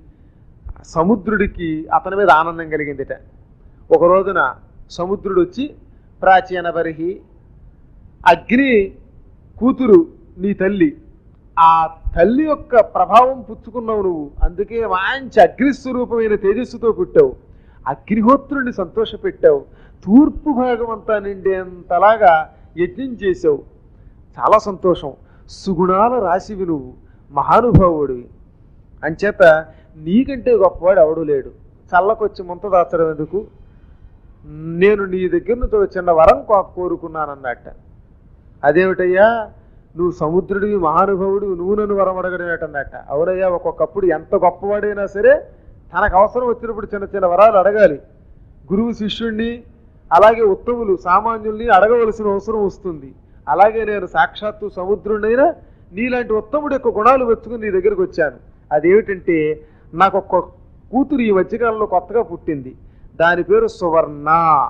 సముద్రుడికి అతని మీద ఆనందం కలిగిందిట ఒక రోజున సముద్రుడు వచ్చి ప్రాచీన బరిహి అగ్ని కూతురు నీ తల్లి ఆ తల్లి యొక్క ప్రభావం పుచ్చుకున్నావు నువ్వు అందుకే మంచి అగ్నిస్వరూపమైన తేజస్సుతో పుట్టావు అగ్నిహోత్రుడిని సంతోషపెట్టావు తూర్పు భాగం అంతా నిండేంతలాగా యజ్ఞం చేసావు చాలా సంతోషం సుగుణాల రాశివి నువ్వు మహానుభావుడివి అంచేత నీకంటే గొప్పవాడు ఎవడు లేడు చల్లకొచ్చి ముంత దాచడం ఎందుకు నేను నీ దగ్గర నుంచి ఒక చిన్న వరం కో- కోరుకున్నానన్నట్ట అదేమిటయ్యా నువ్వు సముద్రుడివి మహానుభావుడు నువ్వు నన్ను వరం అడగడమేటన్నట్ట అవునయ్యా ఒక్కొక్కప్పుడు ఎంత గొప్పవాడైనా సరే తనకు అవసరం వచ్చినప్పుడు చిన్న చిన్న వరాలు అడగాలి గురువు శిష్యుణ్ణి అలాగే ఉత్తములు సామాన్యుల్ని అడగవలసిన అవసరం వస్తుంది అలాగే నేను సాక్షాత్తు సముద్రుడైనా నీలాంటి ఉత్తముడి యొక్క గుణాలు వెతుకుని నీ దగ్గరికి వచ్చాను అదేమిటంటే నాకు ఒక కూతురు ఈ మధ్యకాలంలో కొత్తగా పుట్టింది దాని పేరు సువర్ణ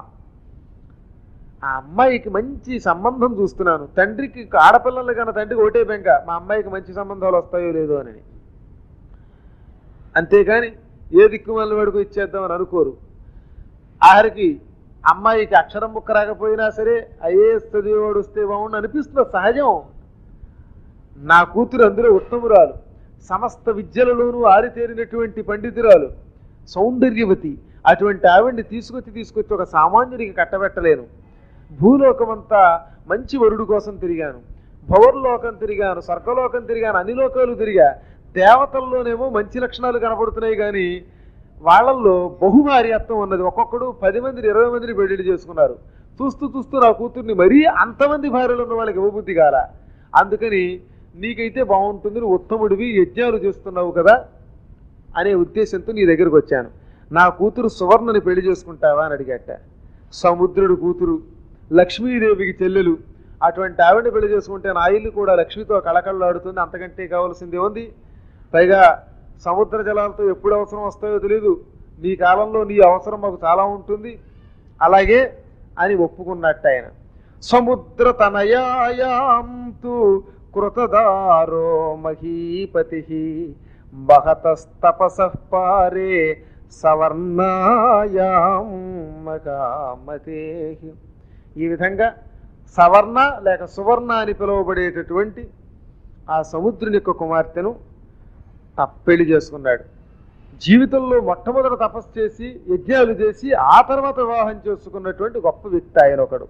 ఆ అమ్మాయికి మంచి సంబంధం చూస్తున్నాను తండ్రికి ఆడపిల్లలు కన్నా తండ్రికి ఒకటే బెంక మా అమ్మాయికి మంచి సంబంధాలు వస్తాయో లేదో అని అంతేగాని ఏ దిక్కుమాల వాడికి ఇచ్చేద్దామని అనుకోరు ఆఖరికి అమ్మాయికి అక్షరం ముక్క రాకపోయినా సరే ఐఏఎస్ చదివేవాడు వస్తే బాగుండు అనిపిస్తుంది సహజం నా కూతురు అందులో ఉత్తమురాలు సమస్త విద్యలలోనూ ఆరితేరినటువంటి పండితురాలు సౌందర్యవతి అటువంటి ఆవిడ్ని తీసుకొచ్చి తీసుకొచ్చి ఒక సామాన్యుడికి కట్టబెట్టలేను భూలోకమంతా మంచి వరుడు కోసం తిరిగాను భవర్లోకం తిరిగాను స్వర్గలోకం తిరిగాను అన్ని లోకాలు తిరిగా దేవతల్లోనేమో మంచి లక్షణాలు కనపడుతున్నాయి కానీ వాళ్ళల్లో బహుభార్యత్వం ఉన్నది ఒక్కొక్కడు పది మందిని ఇరవై మందిని పెళ్లి చేసుకున్నారు చూస్తూ చూస్తూ నా కూతుర్ని మరీ అంతమంది భార్యలు ఉన్న వాళ్ళకి ఇవ్వబుద్ధి కాల అందుకని నీకైతే బాగుంటుంది నువ్వు ఉత్తముడివి యజ్ఞాలు చేస్తున్నావు కదా అనే ఉద్దేశంతో నీ దగ్గరకు వచ్చాను నా కూతురు సువర్ణని పెళ్లి చేసుకుంటావా అని అడిగట సముద్రుడు కూతురు లక్ష్మీదేవికి చెల్లెలు అటువంటి ఆవిడ పెళ్లి చేసుకుంటే నా ఇల్లు కూడా లక్ష్మితో కళకళలాడుతుంది అంతకంటే కావాల్సింది ఉంది పైగా సముద్ర జలాలతో ఎప్పుడు అవసరం వస్తాయో తెలియదు నీ కాలంలో నీ అవసరం మాకు చాలా ఉంటుంది అలాగే అని ఒప్పుకున్నట్టు ఆయన సముద్ర తనయాయాంతు కృతదారో మహీపతి బహతస్తపస పారే సవర్ణాయాం మకామతే ఈ విధంగా సవర్ణ లేక సువర్ణ అని పిలువబడేటటువంటి ఆ సముద్రుని యొక్క కుమార్తెను త- పెళ్లి చేసుకున్నాడు జీవితంలో మొట్టమొదట తపస్సు చేసి యజ్ఞాలు చేసి ఆ తర్వాత వివాహం చేసుకున్నటువంటి గొప్ప వ్యక్తి ఆయన ఒకడు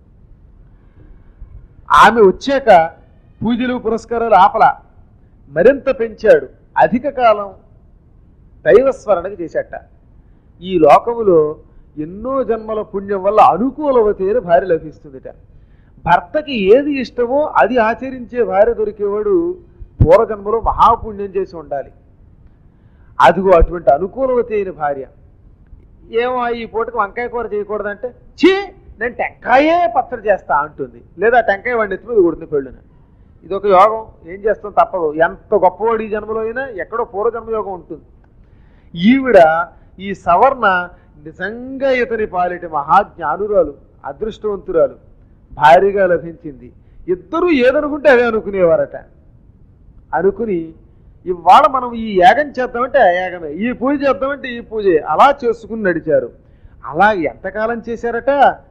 ఆమె వచ్చాక పూజలు పురస్కారాలు ఆపల మరింత పెంచాడు అధిక కాలం దైవస్మరణకు చేశాట ఈ లోకములో ఎన్నో జన్మల పుణ్యం వల్ల అనుకూలవతి అయిన భార్య లభిస్తుందిట భర్తకి ఏది ఇష్టమో అది ఆచరించే భార్య దొరికేవాడు పూర్వజన్మలో మహాపుణ్యం చేసి ఉండాలి అదిగో అటువంటి అనుకూలవతి అయిన భార్య ఏమో ఈ పూటకు వంకాయ కూర చేయకూడదంటే చీ నేను టెంకాయే పచ్చడి చేస్తా అంటుంది లేదా టెంకాయ వండి ఎత్తి మీద కొడుతుంది పెళ్ళున ఇది ఒక యోగం ఏం చేస్తాం తప్పదు ఎంత గొప్పవాడు ఈ జన్మలో అయినా ఎక్కడో పూర్వజన్మ యోగం ఉంటుంది ఈవిడ ఈ సవర్ణ నిజంగా ఇతని పాలిటి మహాజ్ఞానురాలు అదృష్టవంతురాలు భారీగా లభించింది ఇద్దరూ ఏదనుకుంటే అదే అనుకునేవారట అనుకుని ఇవాళ మనం ఈ యాగం చేద్దామంటే ఆ యాగమే ఈ పూజ చేద్దామంటే ఈ పూజే అలా చేసుకుని నడిచారు అలా ఎంతకాలం చేశారట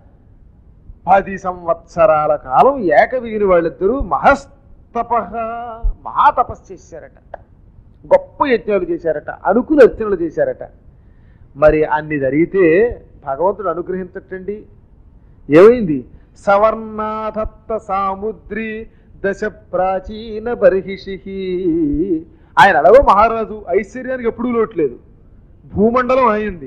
పది సంవత్సరాల కాలం ఏకవిగిన వాళ్ళిద్దరూ మహస్తప మహాతపస్సు చేశారట గొప్ప యజ్ఞాలు చేశారట అనుకుని అర్చనలు చేశారట మరి అన్ని జరిగితే భగవంతుడు అనుగ్రహించటండి ఏమైంది సవర్ణాధత్త సాముద్రి దశ ప్రాచీన బర్హిషి ఆయన అలాగో మహారాజు ఐశ్వర్యానికి ఎప్పుడూ లోట్లేదు భూమండలం అయింది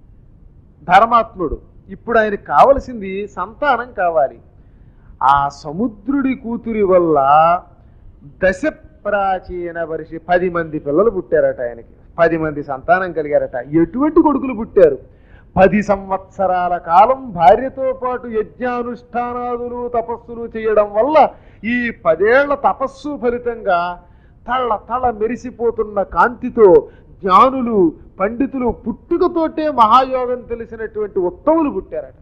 ధర్మాత్ముడు ఇప్పుడు ఆయనకు కావలసింది సంతానం కావాలి ఆ సముద్రుడి కూతురి వల్ల దశ ప్రాచీన వర్షి పది మంది పిల్లలు పుట్టారట ఆయనకి పది మంది సంతానం కలిగారట ఎటువంటి కొడుకులు పుట్టారు పది సంవత్సరాల కాలం భార్యతో పాటు యజ్ఞానుష్ఠానాదులు తపస్సులు చేయడం వల్ల ఈ పదేళ్ల తపస్సు ఫలితంగా తళ్ళ తళ మెరిసిపోతున్న కాంతితో జ్ఞానులు పండితులు పుట్టుకతోటే మహాయోగం తెలిసినటువంటి ఉత్తములు పుట్టారట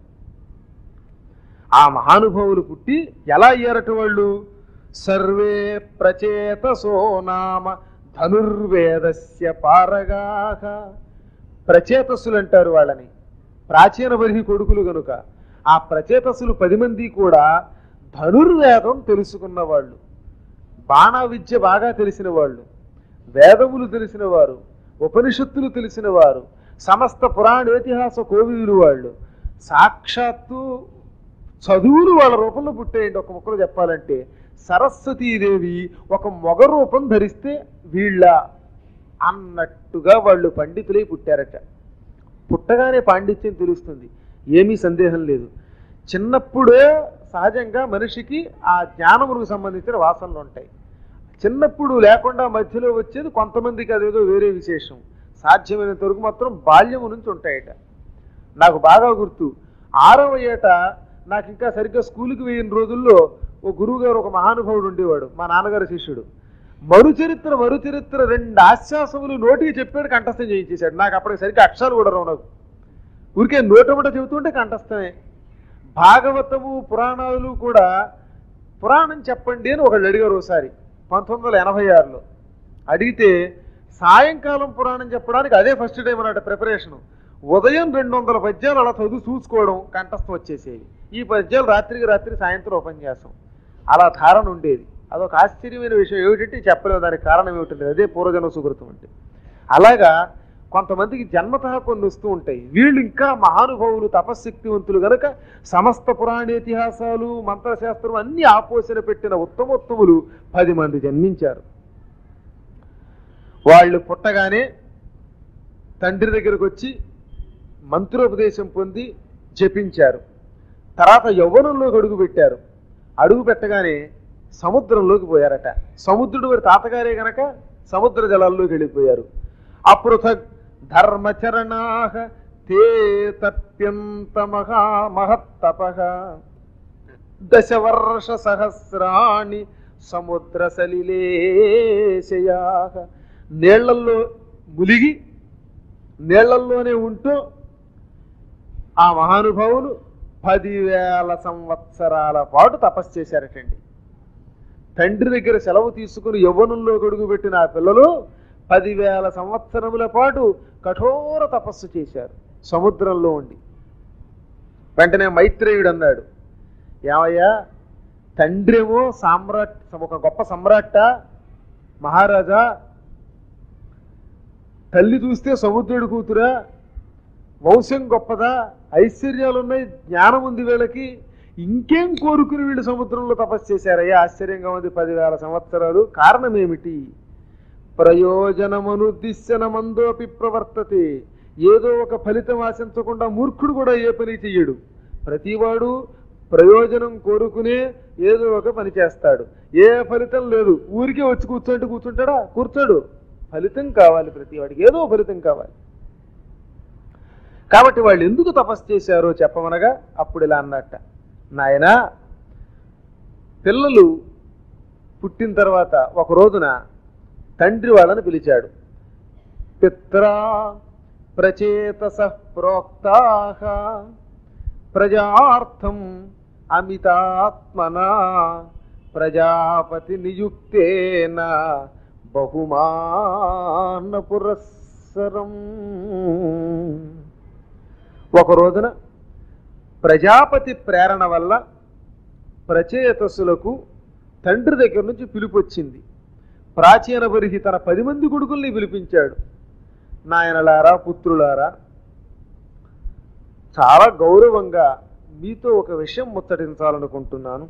ఆ మహానుభావులు పుట్టి ఎలా అయ్యారట వాళ్ళు సర్వే ప్రచేతసో నామ ధనుర్వేదస్య పారగాహ ప్రచేతస్సులు అంటారు వాళ్ళని ప్రాచీన బరిహి కొడుకులు గనుక ఆ ప్రచేతస్సులు పది మంది కూడా ధనుర్వేదం తెలుసుకున్న వాళ్ళు బాణ విద్య బాగా తెలిసిన వాళ్ళు వేదములు తెలిసిన వారు ఉపనిషత్తులు తెలిసిన వారు సమస్త పురాణేతిహాస కోవిదులు వాళ్ళు సాక్షాత్తు చదువులు వాళ్ళ రూపంలో పుట్టేయండి ఒక ముక్కలు చెప్పాలంటే సరస్వతీదేవి ఒక మొగ రూపం ధరిస్తే వీళ్ళ అన్నట్టుగా వాళ్ళు పండితులై పుట్టారట పుట్టగానే పాండిత్యం తెలుస్తుంది ఏమీ సందేహం లేదు చిన్నప్పుడే సహజంగా మనిషికి ఆ జ్ఞానములకు సంబంధించిన వాసనలు ఉంటాయి చిన్నప్పుడు లేకుండా మధ్యలో వచ్చేది కొంతమందికి అదేదో వేరే విశేషం సాధ్యమైనంత వరకు మాత్రం బాల్యము నుంచి ఉంటాయట నాకు బాగా గుర్తు ఆరవ ఏట నాకు ఇంకా సరిగ్గా స్కూల్కి వేయిన రోజుల్లో ఓ గురువు గారు ఒక మహానుభావుడు ఉండేవాడు మా నాన్నగారి శిష్యుడు మరు చరిత్ర మరు చరిత్ర రెండు ఆశ్వాసములు నోటికి చెప్పాడు కంఠస్థం చేయించేశాడు నాకు అప్పటికి సరిగ్గా అక్షరాలు కూడా రావు నాకు ఊరికే నోటముట చెబుతుంటే కంఠస్థమే భాగవతము పురాణాలు కూడా పురాణం చెప్పండి అని ఒకళ్ళు అడిగారు ఒకసారి పంతొమ్మిది వందల ఎనభై ఆరులో అడిగితే సాయంకాలం పురాణం చెప్పడానికి అదే ఫస్ట్ టైం అన్నట్టు ప్రిపరేషన్ ఉదయం రెండు వందల పద్యాలు అలా చదువు చూసుకోవడం కంఠస్థం వచ్చేసేవి ఈ పద్యాలు రాత్రికి రాత్రి సాయంత్రం ఉపన్యాసం అలా ధారణ ఉండేది అదొక ఆశ్చర్యమైన విషయం ఏమిటంటే చెప్పలేము దానికి కారణం ఏమిటంటే అదే పూర్వజన్మ సుకృతం అంటే అలాగా కొంతమందికి జన్మతః కొన్ని వస్తూ ఉంటాయి వీళ్ళు ఇంకా మహానుభావులు తపశక్తివంతులు గనక సమస్త పురాణేతిహాసాలు మంత్రశాస్త్రం అన్ని ఆపోసన పెట్టిన ఉత్తమోత్తములు పది మంది జన్మించారు వాళ్ళు పుట్టగానే తండ్రి దగ్గరకు వచ్చి మంత్రోపదేశం పొంది జపించారు తర్వాత యవ్వనంలోకి అడుగు పెట్టారు అడుగు పెట్టగానే సముద్రంలోకి పోయారట సముద్రుడు వారి తాతగారే గనక సముద్ర జలాల్లోకి వెళ్ళిపోయారు అపృథక్ ధర్మచరణాహ తే తప్యంత మహా మహత్తప దశవర్ష సహస్రాణి సముద్ర సలిలేశయా నీళ్లల్లో ములిగి నీళ్లల్లోనే ఉంటూ ఆ మహానుభావులు పదివేల సంవత్సరాల పాటు తపస్సు చేశారటండి తండ్రి దగ్గర సెలవు తీసుకుని యవ్వనంలో గడుగు పెట్టిన ఆ పిల్లలు పదివేల సంవత్సరముల పాటు కఠోర తపస్సు చేశారు సముద్రంలో ఉండి వెంటనే మైత్రేయుడు అన్నాడు ఏమయ్యా తండ్రేమో సామ్రాట్ ఒక గొప్ప సమ్రాట్ట మహారాజా తల్లి చూస్తే సముద్రుడి కూతురా వంశం గొప్పదా ఐశ్వర్యాలు ఉన్నాయి జ్ఞానం ఉంది వీళ్ళకి ఇంకేం కోరుకుని వీళ్ళు సముద్రంలో తపస్సు చేశారయ్యా ఆశ్చర్యంగా ఉంది పదివేల సంవత్సరాలు కారణం ఏమిటి ప్రయోజనమనుద్దిశ్యన మందోపి ప్రవర్తతే ఏదో ఒక ఫలితం ఆశించకుండా మూర్ఖుడు కూడా ఏ పని చెయ్యడు ప్రతివాడు ప్రయోజనం కోరుకునే ఏదో ఒక పని చేస్తాడు ఏ ఫలితం లేదు ఊరికే వచ్చి కూర్చోంటే కూర్చుంటాడా కూర్చోడు ఫలితం కావాలి ప్రతి వాడికి ఏదో ఫలితం కావాలి కాబట్టి వాళ్ళు ఎందుకు తపస్సు చేశారో చెప్పమనగా అప్పుడు ఇలా అన్నట్ట నాయనా పిల్లలు పుట్టిన తర్వాత ఒక రోజున తండ్రి వాళ్ళని పిలిచాడు పిత్రా ప్రచేతస ప్రోక్తా ప్రజార్థం అమితాత్మనా ప్రజాపతి నియుక్తేన బహుమాన పురస్సరం ఒక రోజున ప్రజాపతి ప్రేరణ వల్ల ప్రచేతసులకు తండ్రి దగ్గర నుంచి పిలుపు వచ్చింది ప్రాచీన బరిహి తన పది మంది కొడుకుల్ని పిలిపించాడు నాయనలారా పుత్రులారా చాలా గౌరవంగా మీతో ఒక విషయం ముచ్చటించాలనుకుంటున్నాను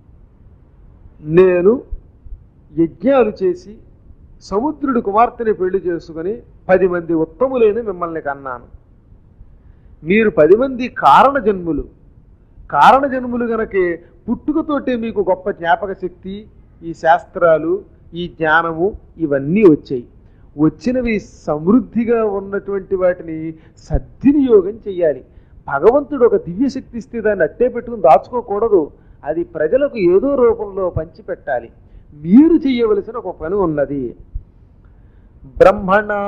నేను యజ్ఞాలు చేసి సముద్రుడి కుమార్తెని పెళ్లి చేసుకుని పది మంది ఉత్తములైన మిమ్మల్ని కన్నాను మీరు పది మంది కారణ జన్ములు కారణ జన్ములు గనకే పుట్టుకతోటే మీకు గొప్ప జ్ఞాపక శక్తి ఈ శాస్త్రాలు ఈ జ్ఞానము ఇవన్నీ వచ్చాయి వచ్చినవి సమృద్ధిగా ఉన్నటువంటి వాటిని సద్వినియోగం చెయ్యాలి భగవంతుడు ఒక దివ్య శక్తి ఇస్తే దాన్ని అట్టే పెట్టుకుని దాచుకోకూడదు అది ప్రజలకు ఏదో రూపంలో పంచిపెట్టాలి మీరు చేయవలసిన ఒక పని ఉన్నది బ్రహ్మణ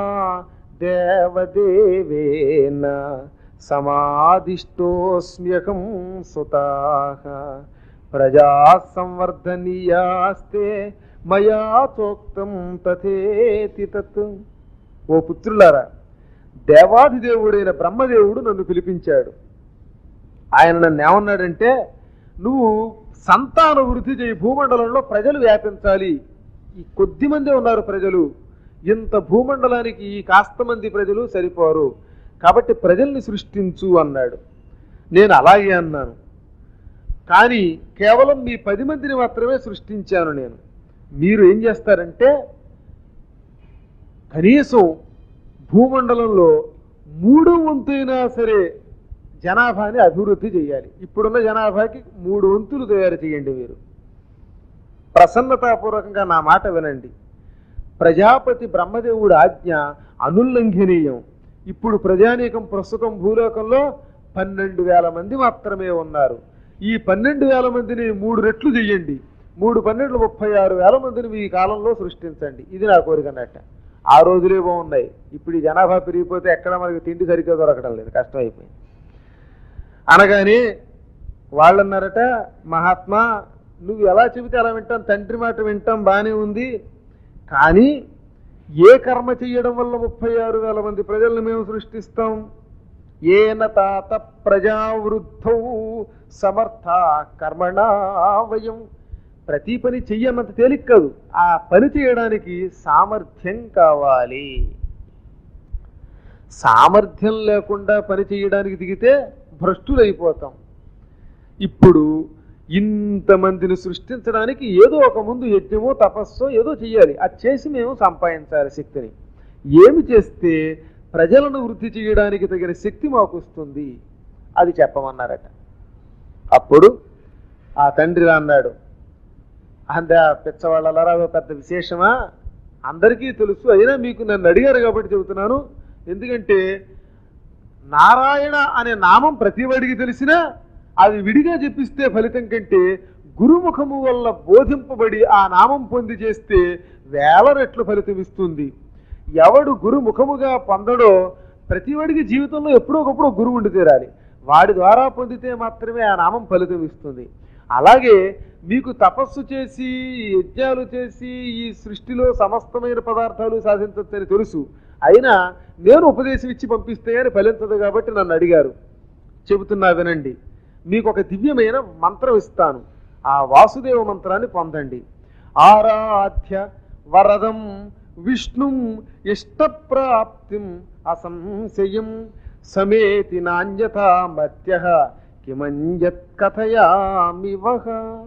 దేవదేవేన సమాదిష్టోస్మ్యకం సుతా ప్రజా సంవర్ధనీయాస్తే మయా చోక్తం తథేతి తత్ ఓ పుత్రులారా దేవాధిదేవుడైన బ్రహ్మదేవుడు నన్ను పిలిపించాడు ఆయన నన్ను ఏమన్నాడంటే నువ్వు సంతాన వృద్ధి చేయి భూమండలంలో ప్రజలు వ్యాపించాలి ఈ కొద్ది మందే ఉన్నారు ప్రజలు ఇంత భూమండలానికి ఈ కాస్త మంది ప్రజలు సరిపోరు కాబట్టి ప్రజల్ని సృష్టించు అన్నాడు నేను అలాగే అన్నాను కానీ కేవలం మీ పది మందిని మాత్రమే సృష్టించాను నేను మీరు ఏం చేస్తారంటే కనీసం భూమండలంలో మూడో వంతైనా సరే జనాభాని అభివృద్ధి చేయాలి ఇప్పుడున్న జనాభాకి మూడు వంతులు తయారు చేయండి మీరు ప్రసన్నతాపూర్వకంగా నా మాట వినండి ప్రజాపతి బ్రహ్మదేవుడి ఆజ్ఞ అనుల్లంఘనీయం ఇప్పుడు ప్రజానీకం ప్రస్తుతం భూలోకంలో పన్నెండు వేల మంది మాత్రమే ఉన్నారు ఈ పన్నెండు వేల మందిని మూడు రెట్లు చెయ్యండి మూడు పన్నెండు ముప్పై ఆరు వేల మందిని మీ కాలంలో సృష్టించండి ఇది నా కోరిక అన్నట్ట ఆ రోజులే బాగున్నాయి ఇప్పుడు ఈ జనాభా పెరిగిపోతే ఎక్కడ మనకి తిండి సరిగ్గా దొరకడం లేదు కష్టం అయిపోయింది అనగానే వాళ్ళన్నారట మహాత్మా నువ్వు ఎలా చెబితే అలా వింటాం తండ్రి మాట వింటాం బాగానే ఉంది కానీ ఏ కర్మ చెయ్యడం వల్ల ముప్పై ఆరు వేల మంది ప్రజల్ని మేము సృష్టిస్తాం ఏన తాత ప్రజావృద్ధౌ సమర్థ కర్మణా వయం ప్రతి పని చెయ్యనంత తేలిక కాదు ఆ పని చేయడానికి సామర్థ్యం కావాలి సామర్థ్యం లేకుండా పని చేయడానికి దిగితే భ్రష్టులైపోతాం ఇప్పుడు ఇంతమందిని సృష్టించడానికి ఏదో ఒక ముందు యజ్ఞమో తపస్సో ఏదో చెయ్యాలి అది చేసి మేము సంపాదించాలి శక్తిని ఏమి చేస్తే ప్రజలను వృద్ధి చేయడానికి తగిన శక్తి మాకు వస్తుంది అది చెప్పమన్నారట అప్పుడు ఆ తండ్రి ఇలా అన్నాడు అంద పిచ్చవాళ్ళలారా అదో పెద్ద విశేషమా అందరికీ తెలుసు అయినా మీకు నన్ను అడిగారు కాబట్టి చెబుతున్నాను ఎందుకంటే నారాయణ అనే నామం ప్రతి వాడికి తెలిసినా అది విడిగా చెప్పిస్తే ఫలితం కంటే గురుముఖము వల్ల బోధింపబడి ఆ నామం పొంది చేస్తే వేల రెట్లు ఫలితం ఇస్తుంది ఎవడు గురుముఖముగా పొందడో ప్రతివాడికి జీవితంలో ఎప్పుడో ఒకప్పుడు గురువు ఉండి తీరాలి వాడి ద్వారా పొందితే మాత్రమే ఆ నామం ఫలితం ఇస్తుంది అలాగే మీకు తపస్సు చేసి యజ్ఞాలు చేసి ఈ సృష్టిలో సమస్తమైన పదార్థాలు సాధించవచ్చని తెలుసు అయినా నేను ఉపదేశం ఇచ్చి పంపిస్తే అని ఫలించదు కాబట్టి నన్ను అడిగారు చెబుతున్నా వినండి మీకు ఒక దివ్యమైన మంత్రం ఇస్తాను ఆ వాసుదేవ మంత్రాన్ని పొందండి ఆరాధ్య వరదం విష్ణుం ఇష్టప్రాప్తిం అసంశయం సమేతి నాణ్యత మధ్య కిమంజత్ కథయామివహ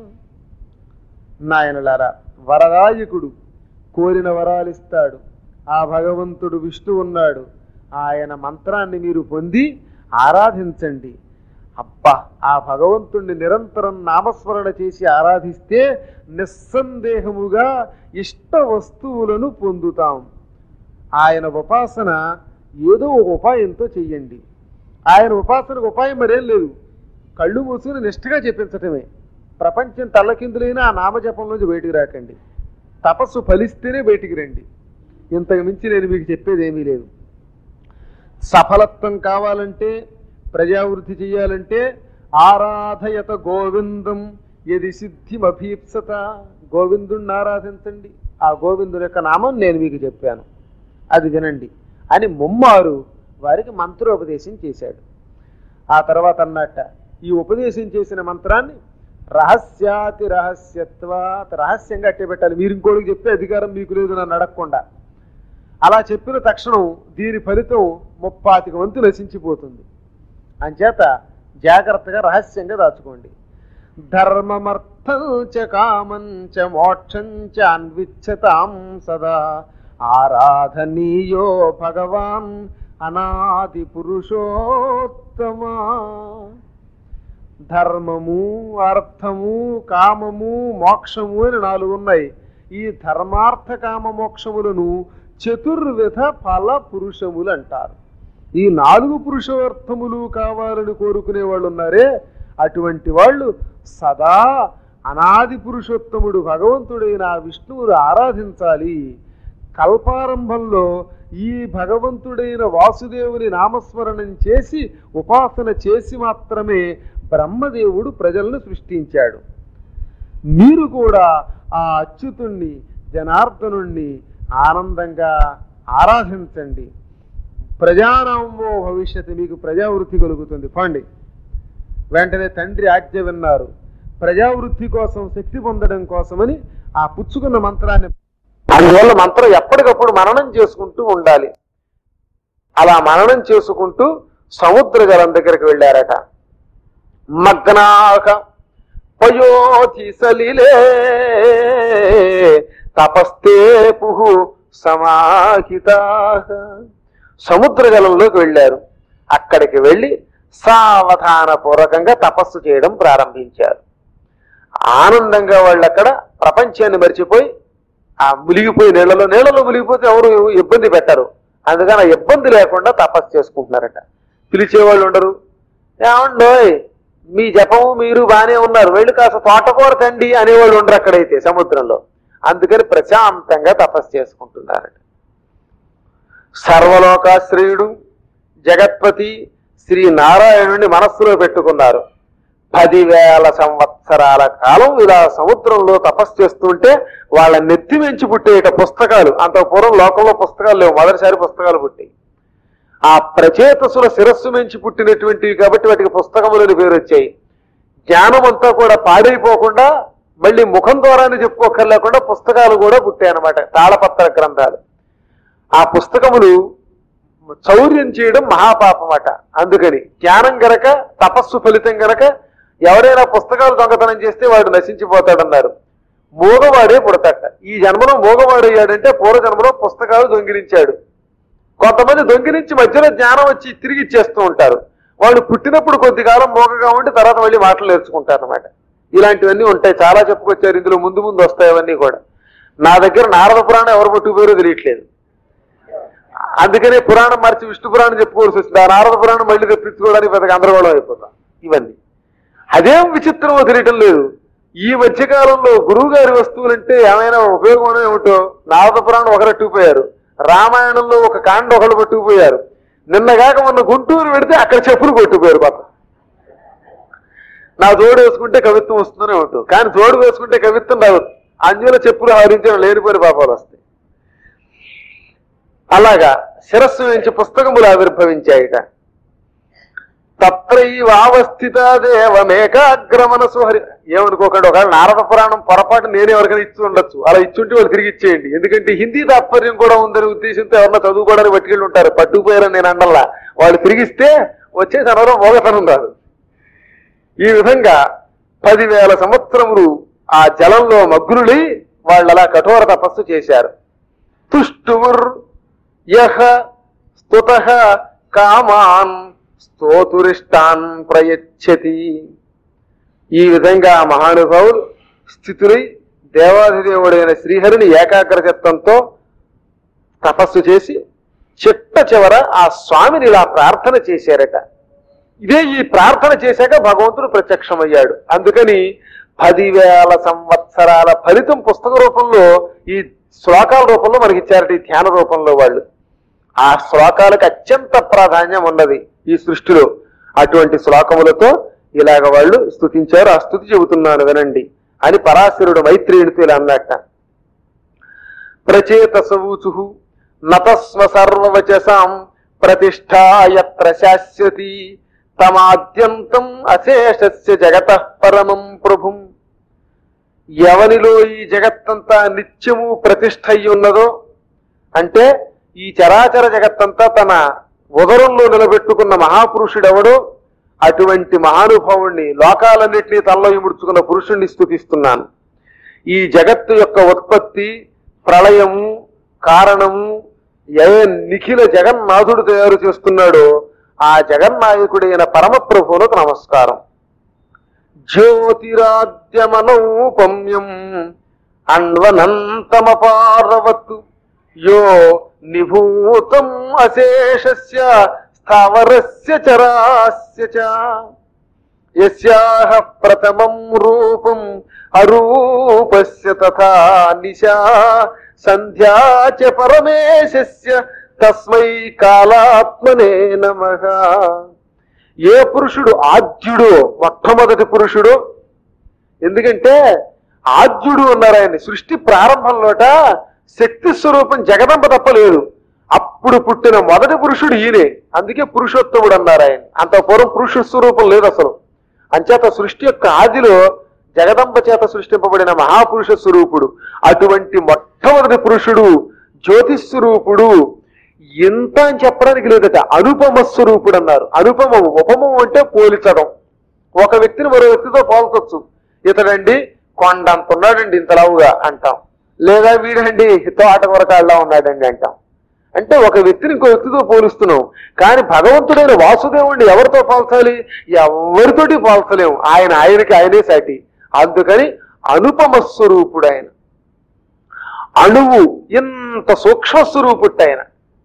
నాయనలారా వరదాయకుడు కోరిన వరాలిస్తాడు ఆ భగవంతుడు విష్ణు ఉన్నాడు ఆయన మంత్రాన్ని మీరు పొంది ఆరాధించండి అబ్బా ఆ భగవంతుణ్ణి నిరంతరం నామస్మరణ చేసి ఆరాధిస్తే నిస్సందేహముగా ఇష్ట వస్తువులను పొందుతాం ఆయన ఉపాసన ఏదో ఒక ఉపాయంతో చెయ్యండి ఆయన ఉపాసనకు ఉపాయం మరేం లేదు కళ్ళు మూసుకుని నిష్ఠగా చెప్పించటమే ప్రపంచం తల్లకిందులైన ఆ నామజపంలోంచి బయటికి రాకండి తపస్సు ఫలిస్తేనే బయటికి రండి ఇంతకు మించి నేను మీకు చెప్పేది ఏమీ లేదు సఫలత్వం కావాలంటే ప్రజావృద్ధి చేయాలంటే ఆరాధయత గోవిందం ఎది సిద్ధిమభీప్సత గోవిందుణ్ణి ఆరాధించండి ఆ గోవిందుని యొక్క నామం నేను మీకు చెప్పాను అది వినండి అని ముమ్మారు వారికి మంత్రోపదేశం చేశాడు ఆ తర్వాత అన్నట్ట ఈ ఉపదేశం చేసిన మంత్రాన్ని రహస్యాతి రహస్యత్వాత్ రహస్యంగా అట్టే పెట్టాలి మీరు ఇంకోటికి చెప్పే అధికారం మీకు లేదు నన్ను అడగకుండా అలా చెప్పిన తక్షణం దీని ఫలితం ముప్పాతిక వంతు నశించిపోతుంది అంచేత జాగ్రత్తగా రహస్యంగా దాచుకోండి ధర్మమర్థం చ కామం చ మోక్షం చ అన్విచ్చతాం సదా ఆరాధనీయో భగవాన్ అనాది పురుషోత్తమా ధర్మము అర్థము కామము మోక్షము అని నాలుగు ఉన్నాయి ఈ ధర్మార్థ కామ మోక్షములను చతుర్విధ ఫల పురుషములు అంటారు ఈ నాలుగు పురుషార్థములు కావాలని కోరుకునే వాళ్ళు ఉన్నారే అటువంటి వాళ్ళు సదా అనాది పురుషోత్తముడు భగవంతుడైన ఆ విష్ణువును ఆరాధించాలి కల్పారంభంలో ఈ భగవంతుడైన వాసుదేవుని నామస్మరణం చేసి ఉపాసన చేసి మాత్రమే బ్రహ్మదేవుడు ప్రజలను సృష్టించాడు మీరు కూడా ఆ అచ్యుతుణ్ణి జనార్దనుణ్ణి ఆనందంగా ఆరాధించండి ప్రజానామో భవిష్యత్తు మీకు ప్రజావృద్ధి కలుగుతుంది పండి వెంటనే తండ్రి ఆజ్ఞ విన్నారు ప్రజావృద్ధి కోసం శక్తి పొందడం కోసమని ఆ పుచ్చుకున్న మంత్రాన్ని అందువల్ల మంత్రం ఎప్పటికప్పుడు మననం చేసుకుంటూ ఉండాలి అలా మననం చేసుకుంటూ సముద్ర జలం దగ్గరికి వెళ్ళారట మగ్నాక పయోధి సలిలే తపస్తే పుహు సమాహిత సముద్ర జలంలోకి వెళ్ళారు అక్కడికి వెళ్ళి సావధాన పూర్వకంగా తపస్సు చేయడం ప్రారంభించారు ఆనందంగా వాళ్ళు అక్కడ ప్రపంచాన్ని మర్చిపోయి ఆ మునిగిపోయి నీళ్ళలో నీళ్ళలో మునిగిపోతే ఎవరు ఇబ్బంది పెట్టరు అందుకని ఆ ఇబ్బంది లేకుండా తపస్సు చేసుకుంటున్నారట పిలిచేవాళ్ళు ఉండరు ఏమండోయ్ మీ జపము మీరు బానే ఉన్నారు వెళ్ళి కాస్త తోటకూర తండి అనేవాళ్ళు ఉండరు అక్కడైతే సముద్రంలో అందుకని ప్రశాంతంగా తపస్సు చేసుకుంటున్నారట సర్వలోకాశ్రయుడు జగత్పతి శ్రీ నారాయణుని మనస్సులో పెట్టుకున్నారు పదివేల సంవత్సరాల కాలం ఇలా సముద్రంలో తపస్సు చేస్తుంటే వాళ్ళ నెత్తి వెంచి పుట్టేట పుస్తకాలు అంత పూర్వం లోకంలో పుస్తకాలు లేవు మొదటిసారి పుస్తకాలు పుట్టాయి ఆ ప్రచేతసుల శిరస్సు నుంచి పుట్టినటువంటివి కాబట్టి వాటికి పుస్తకములని పేరు వచ్చాయి జ్ఞానం అంతా కూడా పాడైపోకుండా మళ్ళీ ముఖం ద్వారానే చెప్పుకోకర్లేకుండా పుస్తకాలు కూడా పుట్టాయి అన్నమాట తాళపత్ర గ్రంథాలు ఆ పుస్తకములు చౌర్యం చేయడం మహాపాపమట అందుకని జ్ఞానం గనక తపస్సు ఫలితం గనక ఎవరైనా పుస్తకాలు దొంగతనం చేస్తే వాడు నశించిపోతాడన్నారు మూగవాడే పుడతాట ఈ జన్మలో మూగవాడయ్యాడంటే పూర్వ జన్మలో పుస్తకాలు దొంగిలించాడు కొంతమంది దొంగిలించి మధ్యలో జ్ఞానం వచ్చి తిరిగి ఇచ్చేస్తూ ఉంటారు వాళ్ళు పుట్టినప్పుడు కొద్ది కాలం మోగగా ఉండి తర్వాత మళ్ళీ మాటలు నేర్చుకుంటారు అనమాట ఇలాంటివన్నీ ఉంటాయి చాలా చెప్పుకొచ్చారు ఇందులో ముందు ముందు వస్తాయి అవన్నీ కూడా నా దగ్గర నారద పురాణం ఎవరు పట్టుకుపోయారో తెలియట్లేదు అందుకనే పురాణం మార్చి విష్ణు పురాణం చెప్పుకోవాల్సి వస్తుంది ఆ నారద పురాణం మళ్ళీ తెప్పించుకోవడానికి పెద్ద గందరగోళం అయిపోతాం ఇవన్నీ అదేం విచిత్రమో తెలియటం లేదు ఈ మధ్యకాలంలో గురువు గారి వస్తువులంటే ఏమైనా ఉపయోగం ఏమిటో నారద పురాణం ఒకరట్టుకుపోయారు రామాయణంలో ఒక కాండ ఒకళ్ళు పట్టుకుపోయారు నిన్నగాక మొన్న గుంటూరు పెడితే అక్కడ చెప్పులు కొట్టుకుపోయారు పాపం నా జోడు వేసుకుంటే కవిత్వం వస్తుందనే ఉంటుంది కానీ జోడు వేసుకుంటే కవిత్వం రాదు అంజుల చెప్పులు హరించడం లేనిపోయిన పాపాలు వస్తాయి అలాగా శిరస్సు నుంచి పుస్తకములు ఆవిర్భవించాయిట తత్రైవావస్థిత దేవమేకాగ్రమనసు హరి ఏమనుకోకండి ఒకవేళ నారద పురాణం పొరపాటు నేనే ఎవరికైనా ఇచ్చి ఉండొచ్చు అలా ఇచ్చుంటే వాళ్ళు తిరిగి ఇచ్చేయండి ఎందుకంటే హిందీ తాత్పర్యం కూడా ఉందనే ఉద్దేశంతో ఎవరన్నా చదువుకోవడానికి పట్టుకెళ్ళి ఉంటారు పట్టుకుపోయారని నేను అండల్లా వాళ్ళు తిరిగిస్తే వచ్చేసి అనవరం మోగతనం రాదు ఈ విధంగా పదివేల సంవత్సరములు ఆ జలంలో మగ్నులై వాళ్ళు అలా కఠోర తపస్సు చేశారు తుష్టువుర్ యహ స్తుత కామాన్ స్తోతురిష్టాన్ ప్రయచ్చతి ఈ విధంగా ఆ మహానుభావులు స్థితులై దేవాధిదేవుడైన శ్రీహరిని ఏకాగ్ర చిత్తంతో తపస్సు చేసి చిట్ట చివర ఆ స్వామిని ఇలా ప్రార్థన చేశారట ఇదే ఈ ప్రార్థన చేశాక భగవంతుడు ప్రత్యక్షమయ్యాడు అందుకని పదివేల సంవత్సరాల ఫలితం పుస్తక రూపంలో ఈ శ్లోకాల రూపంలో మనకి ఇచ్చారట ఈ ధ్యాన రూపంలో వాళ్ళు ఆ శ్లోకాలకు అత్యంత ప్రాధాన్యం ఉన్నది ఈ సృష్టిలో అటువంటి శ్లోకములతో ఇలాగ వాళ్ళు స్తుతించారు ఆ స్థుతి చెబుతున్నాను వినండి అని పరాశరుడు మైత్రేయుడితో ఇలా అన్నట్ట ప్రచేతసూచు నతస్వ సర్వవచసాం ప్రతిష్టాయత్ర శాశ్వతి తమాద్యంతం అశేషస్య జగత పరమం ప్రభుం ఎవనిలో ఈ జగత్తంతా నిత్యము ప్రతిష్ఠ అయి ఉన్నదో అంటే ఈ చరాచర జగత్తంతా తన ఉదరంలో నిలబెట్టుకున్న మహాపురుషుడెవడో అటువంటి మహానుభావుణ్ణి లోకాలన్నింటినీ తనలో ఇముడ్చుకున్న పురుషుణ్ణి స్థుతిస్తున్నాను ఈ జగత్తు యొక్క ఉత్పత్తి ప్రళయము కారణము ఏ నిఖిల జగన్నాథుడు తయారు చేస్తున్నాడో ఆ జగన్నాయకుడైన పరమప్రభువులకు నమస్కారం జ్యోతిరాద్యమనౌపమ్యం అన్వనంతమపారవత్ యో నిభూతం అశేషస్య స్థావరస్య చరాస్య చ యస్యాహ ప్రథమం రూపం అరూపస్య తథా నిశా సంధ్యా చ పరమేశస్య తస్మై కాలాత్మనే నమః ఏ పురుషుడు ఆద్యుడు మొట్టమొదటి పురుషుడు ఎందుకంటే ఆద్యుడు అన్నారు ఆయన సృష్టి ప్రారంభంలోట శక్తి స్వరూపం జగదంబ తప్ప లేదు అప్పుడు పుట్టిన మొదటి పురుషుడు ఈయనే అందుకే పురుషోత్తముడు అన్నారు ఆయన అంత పూర్వం పురుష స్వరూపం లేదు అసలు అంచేత సృష్టి యొక్క ఆదిలో జగదంబ చేత సృష్టింపబడిన మహాపురుష స్వరూపుడు అటువంటి మొట్టమొదటి పురుషుడు జ్యోతిస్వరూపుడు ఎంత అని చెప్పడానికి లేదట అనుపమ స్వరూపుడు అన్నారు అనుపమము ఉపమము అంటే పోల్చడం ఒక వ్యక్తిని మరో వ్యక్తితో పోల్చొచ్చు ఇతడండి కొండంత ఉన్నాడండి ఇంతలావుగా అంటాం లేదా వీడండి తోట కొరకాళ్ళ ఉన్నాడండి అంటాం అంటే ఒక వ్యక్తిని ఇంకో వ్యక్తితో పోలుస్తున్నాం కానీ భగవంతుడైన వాసుదేవుడిని ఎవరితో పోల్చాలి ఎవరితోటి పోల్చలేము ఆయన ఆయనకి ఆయనే సాటి అందుకని అనుపమ స్వరూపుడు ఆయన అణువు ఇంత సూక్ష్మ స్వరూపుడు ఆయన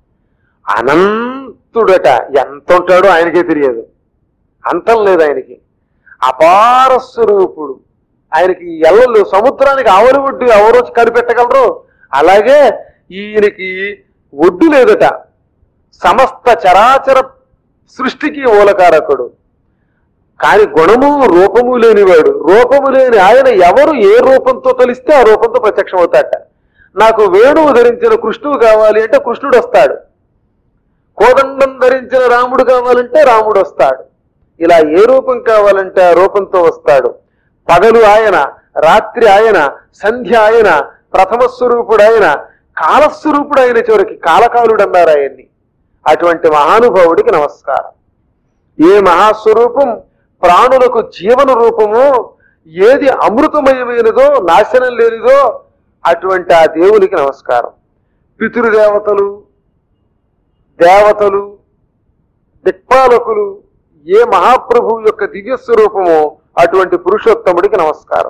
అనంతుడట ఎంత ఉంటాడో ఆయనకే తెలియదు అంతం లేదు ఆయనకి అపార స్వరూపుడు ఆయనకి ఎల్లలు సముద్రానికి ఆవలి ఒడ్డు ఎవరు వచ్చి కనిపెట్టగలరు అలాగే ఈయనకి ఒడ్డు లేదట సమస్త చరాచర సృష్టికి మూలకారకుడు కాని గుణము రూపము లేనివాడు రూపము లేని ఆయన ఎవరు ఏ రూపంతో తలిస్తే ఆ రూపంతో ప్రత్యక్షం అవుతాట నాకు వేణువు ధరించిన కృష్ణువు కావాలి అంటే కృష్ణుడు వస్తాడు కోదండం ధరించిన రాముడు కావాలంటే రాముడు వస్తాడు ఇలా ఏ రూపం కావాలంటే ఆ రూపంతో వస్తాడు పగలు ఆయన రాత్రి ఆయన సంధ్య ఆయన ప్రథమ స్వరూపుడు ఆయన కాలస్వరూపుడు ఆయన చివరికి కాలకాలుడు అన్నారు ఆయన్ని అటువంటి మహానుభావుడికి నమస్కారం ఏ మహాస్వరూపం ప్రాణులకు జీవన రూపమో ఏది అమృతమయమైనదో నాశనం లేనిదో అటువంటి ఆ దేవునికి నమస్కారం పితృదేవతలు దేవతలు దిక్పాలకులు ఏ మహాప్రభువు యొక్క దివ్య స్వరూపమో అటువంటి పురుషోత్తముడికి నమస్కారం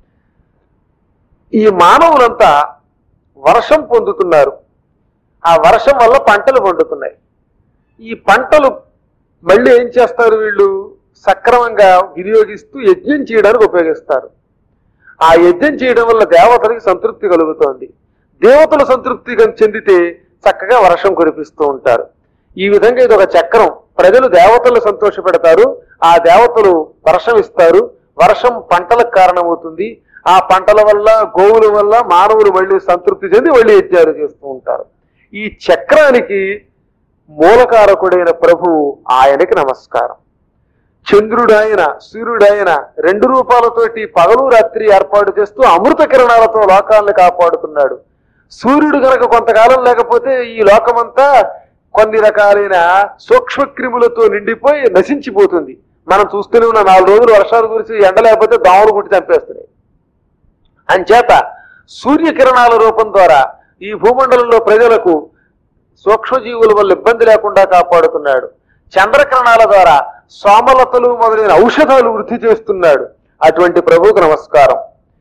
ఈ మానవులంతా వర్షం పొందుతున్నారు ఆ వర్షం వల్ల పంటలు పండుతున్నాయి ఈ పంటలు మళ్ళీ ఏం చేస్తారు వీళ్ళు సక్రమంగా వినియోగిస్తూ యజ్ఞం చేయడానికి ఉపయోగిస్తారు ఆ యజ్ఞం చేయడం వల్ల దేవతలకి సంతృప్తి కలుగుతోంది దేవతలు సంతృప్తి కం- చెందితే చక్కగా వర్షం కురిపిస్తూ ఉంటారు ఈ విధంగా ఇది ఒక చక్రం ప్రజలు దేవతలు సంతోష పెడతారు ఆ దేవతలు వర్షం ఇస్తారు వర్షం పంటలకు కారణమవుతుంది ఆ పంటల వల్ల గోవుల వల్ల మానవులు మళ్ళీ సంతృప్తి చెంది మళ్ళీ యజ్ఞాలు చేస్తూ ఉంటారు ఈ చక్రానికి మూలకారకుడైన ప్రభువు ఆయనకి నమస్కారం చంద్రుడాయన సూర్యుడాయన రెండు రూపాలతోటి పగలు రాత్రి ఏర్పాటు చేస్తూ అమృత కిరణాలతో లోకాలను కాపాడుతున్నాడు సూర్యుడు గనక కొంతకాలం లేకపోతే ఈ లోకమంతా కొన్ని రకాలైన సూక్ష్మ క్రిములతో నిండిపోయి నశించిపోతుంది మనం చూస్తూనే ఉన్న నాలుగు రోజులు వర్షాలు కురిసి ఎండ లేకపోతే దోమలు కుట్టి చంపేస్తున్నాయి అంచేత సూర్యకిరణాల రూపం ద్వారా ఈ భూమండలంలో ప్రజలకు సూక్ష్మజీవుల వల్ల ఇబ్బంది లేకుండా కాపాడుతున్నాడు చంద్రకిరణాల ద్వారా సోమలతలు మొదలైన ఔషధాలు వృద్ధి చేస్తున్నాడు అటువంటి ప్రభువుకు నమస్కారం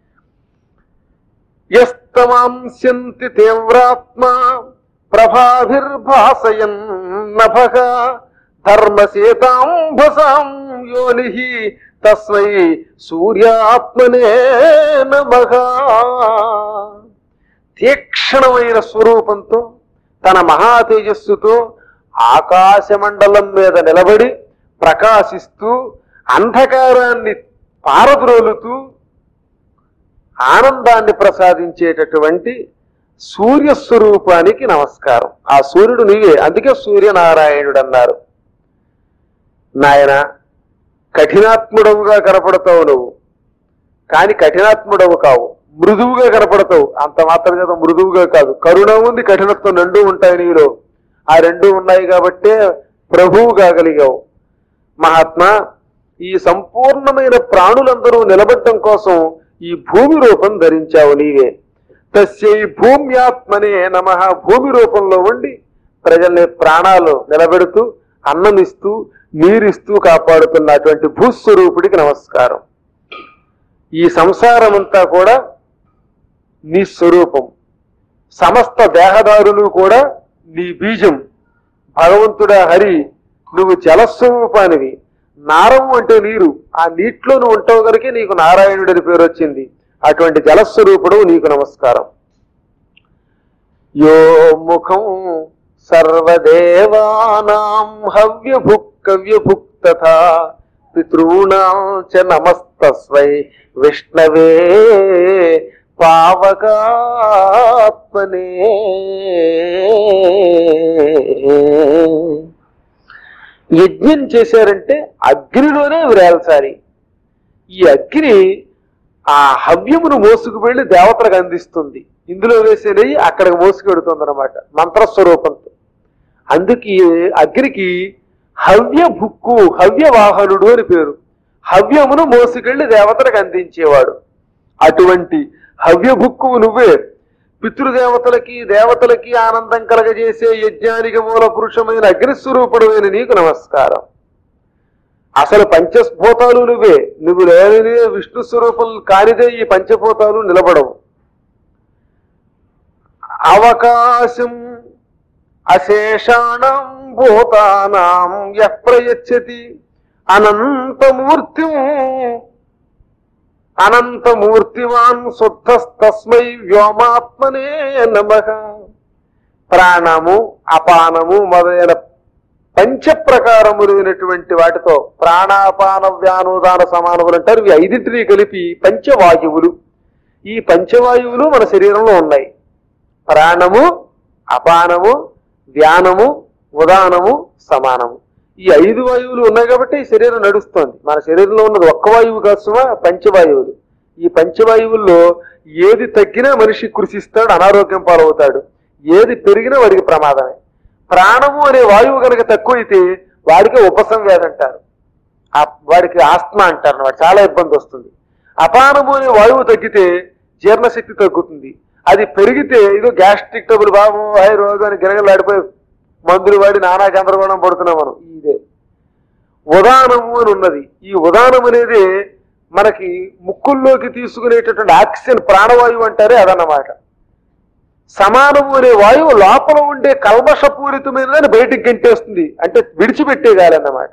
యస్తమాంస్యంతి తీవ్రాత్మ ప్రభాభిర్భాసయన్ నభగ ధర్మసేతాంభసాం యోని తస్మై సూర్యాత్మనే నమః తీక్షణమైన స్వరూపంతో తన మహా తేజస్సుతో ఆకాశమండలం మీద నిలబడి ప్రకాశిస్తూ అంధకారాన్ని పారద్రోలుతూ ఆనందాన్ని ప్రసాదించేటటువంటి సూర్య స్వరూపానికి నమస్కారం ఆ సూర్యుడు నీవే అందుకే సూర్యనారాయణుడు అన్నారు నాయన కఠినాత్ముడవుగా కనపడతావు నువ్వు కాని కఠినాత్ముడవు కావు మృదువుగా కనపడతావు అంత మాత్రం చేత మృదువుగా కాదు కరుణ ఉంది కఠినత్వం రెండు ఉంటాయి నీలో ఆ రెండు ఉన్నాయి కాబట్టే ప్రభువు కాగలిగావు మహాత్మా ఈ సంపూర్ణమైన ప్రాణులందరూ నిలబడటం కోసం ఈ భూమి రూపం ధరించావు నీవే తస్యై భూమ్యాత్మనే నమ భూమి రూపంలో ఉండి ప్రజల్ని ప్రాణాలు నిలబెడుతూ అన్నమిస్తూ నీరిస్తూ కాపాడుతున్నటువంటి భూస్వరూపుడికి నమస్కారం ఈ సంసారమంతా కూడా నీ స్వరూపం సమస్త దేహదారులు కూడా నీ బీజం భగవంతుడా హరి నువ్వు జలస్వరూపానివి నారము అంటే నీరు ఆ నీటిలో నువ్వు ఉంటావు కనుక నీకు నారాయణుడని పేరు వచ్చింది అటువంటి జలస్వరూపుడు నీకు నమస్కారం యో ముఖం సర్వదేవానాం హవ్యభుక్ కవ్యభుక్ తథా పితॄణాం చ నమస్తస్వై విష్ణవే పావకాత్మనే యజ్ఞం చేశారంటే అగ్నిలోనే విరాల్సారి ఈ అగ్ని ఆ హవ్యమును మోసుకు వెళ్లి దేవతలకు అందిస్తుంది ఇందులో వేసే నెయ్యి అక్కడికి మోసుకు వెడుతుంది అనమాట మంత్రస్వరూపంతో అందుకే ఈ అగ్నికి హవ్య భుక్కు హవ్య వాహనుడు అని పేరు హవ్యమును మోసుకెళ్లి దేవతలకు అందించేవాడు అటువంటి హవ్య భుక్కువు నువ్వే పితృదేవతలకి దేవతలకి ఆనందం కలగజేసే యజ్ఞానికి మూల పురుషమైన అగ్నిస్వరూపుడమైన నీకు నమస్కారం అసలు పంచభూతాలు నువ్వే నువ్వు లేనిదే విష్ణు స్వరూపం కానిదే ఈ పంచభూతాలు నిలబడవు అవకాశం అశేషాణం భూతానాం యః ప్రయచ్చతి అనంతమూర్తి అనంతమూర్తివాన్ శుద్ధస్తస్మై వ్యోమాత్మనే నమః ప్రాణము అపానము మొదలైన పంచ ప్రకారములైనటువంటి వాటితో ప్రాణాపాన వ్యానోదాన సమానములు అంటారు ఇవి ఐదింటిని కలిపి పంచవాయువులు ఈ పంచవాయువులు మన శరీరంలో ఉన్నాయి ప్రాణము అపానము వ్యానము ఉదానము సమానము ఈ ఐదు వాయువులు ఉన్నాయి కాబట్టి ఈ శరీరం నడుస్తోంది మన శరీరంలో ఉన్నది ఒక్క వాయువు కాసుమా పంచవాయువులు ఈ పంచవాయువుల్లో ఏది తగ్గినా మనిషి కృషిస్తాడు అనారోగ్యం పాలవుతాడు ఏది పెరిగినా వాడికి ప్రమాదమే ప్రాణము అనే వాయువు కనుక తక్కువైతే వాడికి ఉపసంవ్యాధి అంటారు ఆ వాడికి ఆస్మా అంటారు అన్నమాట చాలా ఇబ్బంది వస్తుంది అపానము అనే వాయువు తగ్గితే జీర్ణశక్తి తగ్గుతుంది అది పెరిగితే ఇదో గ్యాస్ట్రిక్ ట్రబుల్ బాబు హై రోజు అని గిరగలాడిపోయి మందులు వాడి నానా చంద్రగోణం పడుతున్నాం మనం ఇదే ఉదానము అని ఉన్నది ఈ ఉదానం అనేది మనకి ముక్కుల్లోకి తీసుకునేటటువంటి ఆక్సిజన్ ప్రాణవాయువు అంటారే అదన్నమాట సమానము అనే వాయువు లోపల ఉండే కల్మషపూరితమైనదని బయటికి గెంటేస్తుంది అంటే విడిచిపెట్టే గాలి అన్నమాట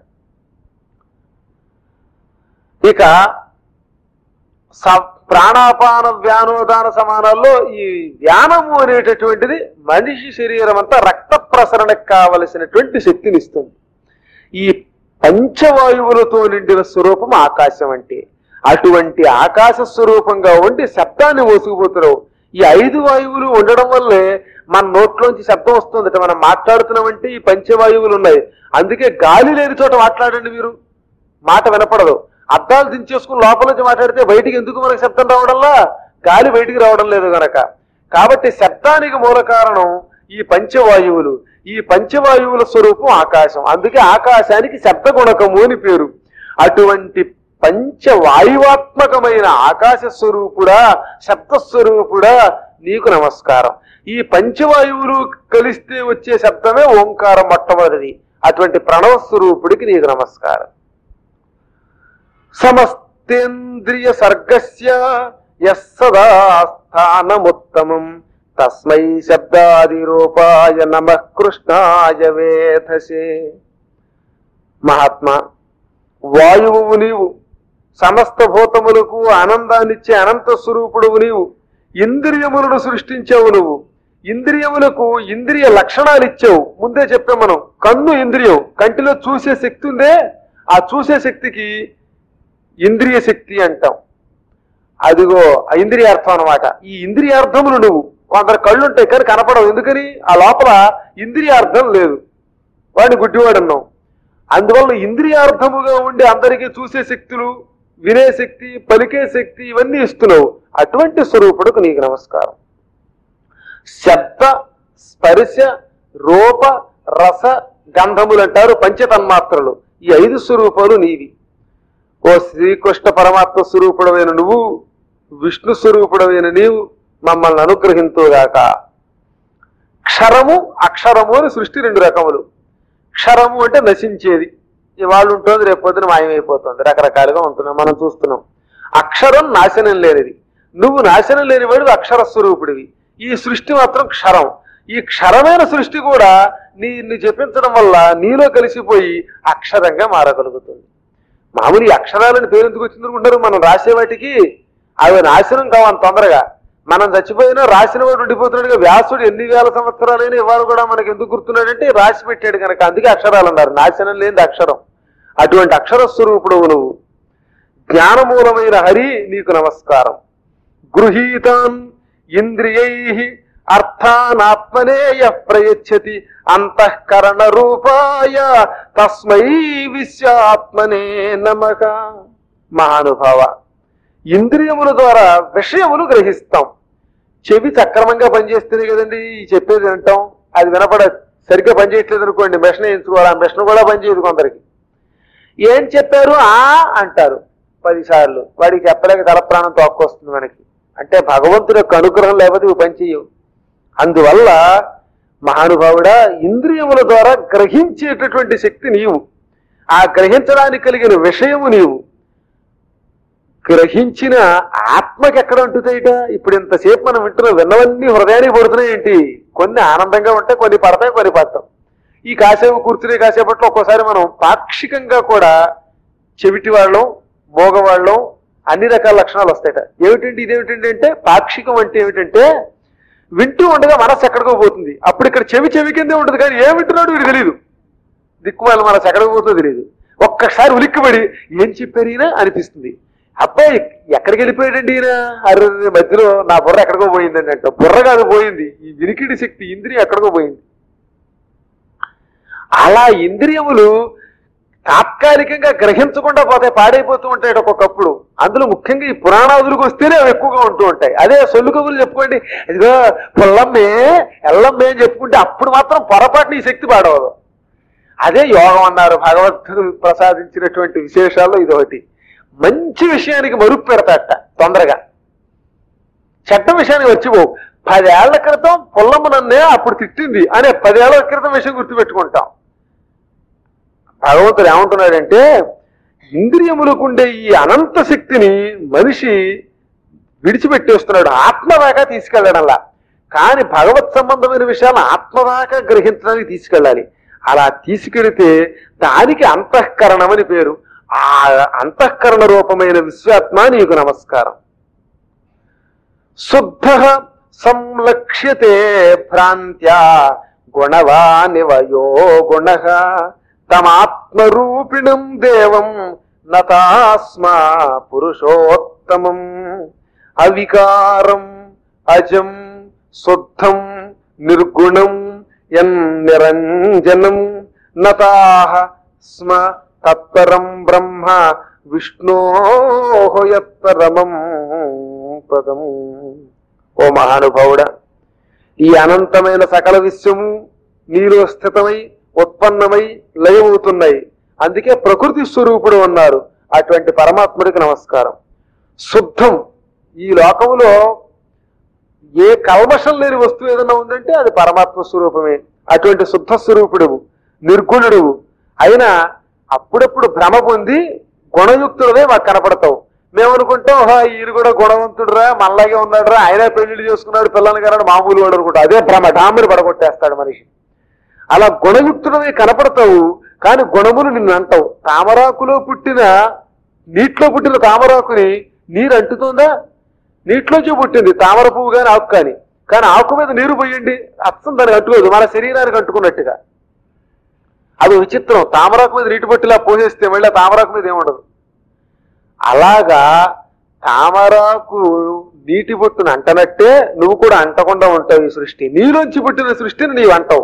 ఇక స- ప్రాణాపాన వ్యానోదాన సమానాల్లో ఈ వ్యానము అనేటటువంటిది మనిషి శరీరం అంతా రక్త ప్రసరణకు కావలసినటువంటి శక్తిని ఇస్తుంది ఈ పంచవాయువులతో నిండిన స్వరూపం ఆకాశం అంటే అటువంటి ఆకాశ స్వరూపంగా ఉండి శబ్దాన్ని మోసుకుపోతున్నావు ఈ ఐదు వాయువులు ఉండడం వల్లే మన నోట్లోంచి శబ్దం వస్తుంది మనం మాట్లాడుతున్నామంటే ఈ పంచవాయువులు ఉన్నాయి అందుకే గాలి లేని చోట మాట్లాడండి మీరు మాట వినపడదు అద్దాలు దించేసుకుని లోపల నుంచి మాట్లాడితే బయటికి ఎందుకు మనకు శబ్దం రావడంలా గాలి బయటికి రావడం లేదు గనక కాబట్టి శబ్దానికి మూల కారణం ఈ పంచవాయువులు ఈ పంచవాయువుల స్వరూపం ఆకాశం అందుకే ఆకాశానికి శబ్ద గుణకము అని పేరు అటువంటి పంచవాయువాత్మకమైన ఆకాశ స్వరూపుడా శబ్ద స్వరూపుడా నీకు నమస్కారం ఈ పంచవాయువులు కలిస్తే వచ్చే శబ్దమే ఓంకారం మొట్టమొదటిది అటువంటి ప్రణవ స్వరూపుడికి నీకు నమస్కారం సమస్తేంద్రియ సర్గస్య యస్సదా స్థానముత్తమం తస్మై శబ్దాది రూపాయ నమ కృష్ణాయ వేధసే మహాత్మా వాయువు నీవు సమస్త భూతములకు ఆనందాన్నిచ్చే అనంత స్వరూపుడువు నీవు ఇంద్రియములను సృష్టించావు నువ్వు ఇంద్రియములకు ఇంద్రియ లక్షణాలు ఇచ్చావు ముందే చెప్పాం మనం కన్ను ఇంద్రియం కంటిలో చూసే శక్తి ఉందే ఆ చూసే శక్తికి ఇంద్రియ శక్తి అంటాం అదిగో ఆ ఇంద్రియార్థం అన్నమాట ఈ ఇంద్రియార్థములు నువ్వు కొందరు కళ్ళు ఉంటాయి కానీ కనపడవు ఎందుకని ఆ లోపల ఇంద్రియార్థం లేదు వాడిని గుడ్డివాడు అన్నాం అందువల్ల ఇంద్రియార్థముగా ఉండి అందరికీ చూసే శక్తులు వినే శక్తి పలికే శక్తి ఇవన్నీ ఇస్తున్నావు అటువంటి స్వరూపుడుకు నీకు నమస్కారం శబ్ద స్పర్శ రూప రస గంధములు అంటారు పంచతన్మాత్రలు ఈ ఐదు స్వరూపాలు నీవి ఓ శ్రీకృష్ణ పరమాత్మ స్వరూపుడమైన నువ్వు విష్ణు స్వరూపుడమైన నీవు మమ్మల్ని అనుగ్రహింతుగాక క్షరము అక్షరము అని సృష్టి రెండు రకములు క్షరము అంటే నశించేది ఇవాళ ఉంటుంది రేపు పొద్దున మాయమైపోతుంది రకరకాలుగా ఉంటున్నాం మనం చూస్తున్నాం అక్షరం నాశనం లేనిది నువ్వు నాశనం లేనివాడు అక్షర స్వరూపుడివి ఈ సృష్టి మాత్రం క్షరం ఈ క్షరమైన సృష్టి కూడా నీ చెప్పించడం వల్ల నీలో కలిసిపోయి అక్షరంగా మారగలుగుతుంది మామూలు ఈ అక్షరాలని పేరు ఎందుకు వచ్చింది అనుకుంటారు మనం రాసే వాటికి అవి నాశనం కావాలి తొందరగా మనం చచ్చిపోయినా రాసిన వాడు ఉండిపోతున్నాడుగా వ్యాసుడు ఎన్ని వేల సంవత్సరాలైనా ఇవాళ కూడా మనకి ఎందుకు గుర్తున్నాడంటే రాసి పెట్టాడు కనుక అందుకే అక్షరాలు అన్నారు నాశనం లేనిది అక్షరం అటువంటి అక్షర స్వరూపుడు నువ్వు జ్ఞానమూలమైన హరి నీకు నమస్కారం గృహీతాన్ ఇంద్రియై అర్థానాత్మనేయ ప్రయచ్చతి అంతఃకరణ రూపాయ తస్మై విశ్వాత్మనే నమక మహానుభావ ఇంద్రియముల ద్వారా విషయములు గ్రహిస్తాం చెవి సక్రమంగా పనిచేస్తుంది కదండి ఈ చెప్పేది వింటాం అది వినపడ సరిగ్గా పనిచేయట్లేదు అనుకోండి మెషిన్ వేయించుకోవాలి ఆ మెషిన్ కూడా పనిచేయదు కొందరికి ఏం చెప్పారు ఆ అంటారు పదిసార్లు వాడికి చెప్పలేక తల ప్రాణం తోక్కొస్తుంది మనకి అంటే భగవంతుడి యొక్క అనుగ్రహం లేకపోతే ఇవి పనిచేయవు అందువల్ల మహానుభావుడా ఇంద్రియముల ద్వారా గ్రహించేటటువంటి శక్తి నీవు ఆ గ్రహించడానికి కలిగిన విషయము నీవు గ్రహించిన ఆత్మకి ఎక్కడ ఉంటుందట ఇప్పుడు ఇంతసేపు మనం వింటున్న విన్నవన్నీ హృదయానికి పడుతున్నాయి ఏంటి కొన్ని ఆనందంగా ఉంటాయి కొన్ని పడతాయి కొన్ని పడతాం ఈ కాసేపు కూర్చునే కాసేపట్లో ఒక్కోసారి మనం పాక్షికంగా కూడా చెవిటి వాళ్ళం మోగవాళ్ళం అన్ని రకాల లక్షణాలు వస్తాయట ఏమిటండి ఇదేమిటండి అంటే పాక్షికం అంటే ఏమిటంటే వింటూ ఉండగా మనసు ఎక్కడికో పోతుంది అప్పుడు ఇక్కడ చెవి చెవి కిందే ఉంటుంది కానీ ఏం వింటున్నాడు వీరికి తెలియదు దిక్కుమాల మనసు ఎక్కడికి పోతుందో తెలియదు ఒక్కసారి ఉలిక్కిపడి ఏం చెప్పారు ఈయన అనిపిస్తుంది అబ్బాయి ఎక్కడికి వెళ్ళిపోయాడండి ఈయన అరే మధ్యలో నా బుర్ర ఎక్కడికో పోయిందండి అంట బుర్ర కాదు పోయింది ఈ వినికిడి శక్తి ఇంద్రియం ఎక్కడికో పోయింది అలా ఇంద్రియములు తాత్కాలికంగా గ్రహించకుండా పోతే పాడైపోతూ ఉంటాయి ఒక్కొక్కప్పుడు అందులో ముఖ్యంగా ఈ పురాణాదులకు వస్తేనే అవి ఎక్కువగా ఉంటూ ఉంటాయి అదే సొల్లు కబుర్లు చెప్పుకోండి ఇదిగో పుల్లమ్మే ఎల్లమ్మే అని చెప్పుకుంటే అప్పుడు మాత్రం పొరపాటున ఈ శక్తి పాడవదు అదే యోగం అన్నారు భగవంతుడు ప్రసాదించినటువంటి విశేషాల్లో ఇదొకటి మంచి విషయానికి మరుపు పెడతాట తొందరగా చెడ్డ విషయానికి వచ్చిపో పదేళ్ల క్రితం పుల్లమ్మ నన్నే అప్పుడు తిట్టింది అనే పదేళ్ల క్రితం విషయం గుర్తుపెట్టుకుంటాం భగవంతుడు ఏమంటున్నాడంటే ఇంద్రియములకు ఉండే ఈ అనంత శక్తిని మనిషి విడిచిపెట్టేస్తున్నాడు ఆత్మ దాకా తీసుకెళ్లడంలా కానీ భగవత్ సంబంధమైన విషయాలను ఆత్మ దాకా గ్రహించడానికి తీసుకెళ్ళాలి అలా తీసుకెడితే దానికి అంతఃకరణం అని పేరు ఆ అంతఃకరణ రూపమైన విశ్వాత్మ నీకు నమస్కారం శుద్ధ సంలక్ష్యతే భ్రాంత్యా గుణవానివయో గుణ తమాత్మరూపిణం దేవం నతాస్మా పురుషోత్తమం అవికారం అజం శుద్ధం నిర్గుణం ఎన్ నిరంజనం నతాహ స్మ తత్పరం బ్రహ్మ విష్ణోహయత్పరమం పదం ఓ మహానుభావుడా ఈ అనంతమైన సకల విశ్వము నీలో స్థితమై ఉత్పన్నమై లయమవుతున్నాయి అందుకే ప్రకృతి స్వరూపుడు ఉన్నారు అటువంటి పరమాత్ముడికి నమస్కారం శుద్ధం ఈ లోకములో ఏ కల్మషం లేని వస్తువు ఏదైనా ఉందంటే అది పరమాత్మ స్వరూపమే అటువంటి శుద్ధ స్వరూపుడు నిర్గుణుడు అయినా అప్పుడప్పుడు భ్రమ పొంది గుణయుక్తుడవే మాకు కనపడతావు మేము అనుకుంటాం "ఓహో, ఈయన కూడా గుణవంతుడురా మనలాగే ఉన్నాడురా ఆయన పెళ్లిళ్ళు చేసుకున్నాడు పిల్లల్ని కన్నాడు మామూలు వాడు అనుకుంటా అదే భ్రమ డామిని పడగొట్టేస్తాడు మనిషి అలా గుణయుక్తుడవే కనపడతావు కానీ గుణములు నిన్ను అంటావు తామరాకులో పుట్టిన నీటిలో పుట్టిన తామరాకుని నీరు అంటుతుందా నీటిలోంచి పుట్టింది తామర పువ్వు కానీ ఆకు కానీ కానీ ఆకు మీద నీరు పోయండి అచ్చం దానికి అంటుకోదు మన శరీరానికి అంటుకున్నట్టుగా అది విచిత్రం తామరాకు మీద నీటి పట్టిలా పోసేస్తే మళ్ళీ ఆ తామరాకు మీద ఏముండదు అలాగా తామరాకు నీటి బొట్టును అంటనట్టే నువ్వు కూడా అంటకుండా ఉంటావు ఈ సృష్టి నీలోంచి పుట్టిన సృష్టిని నీవు అంటావు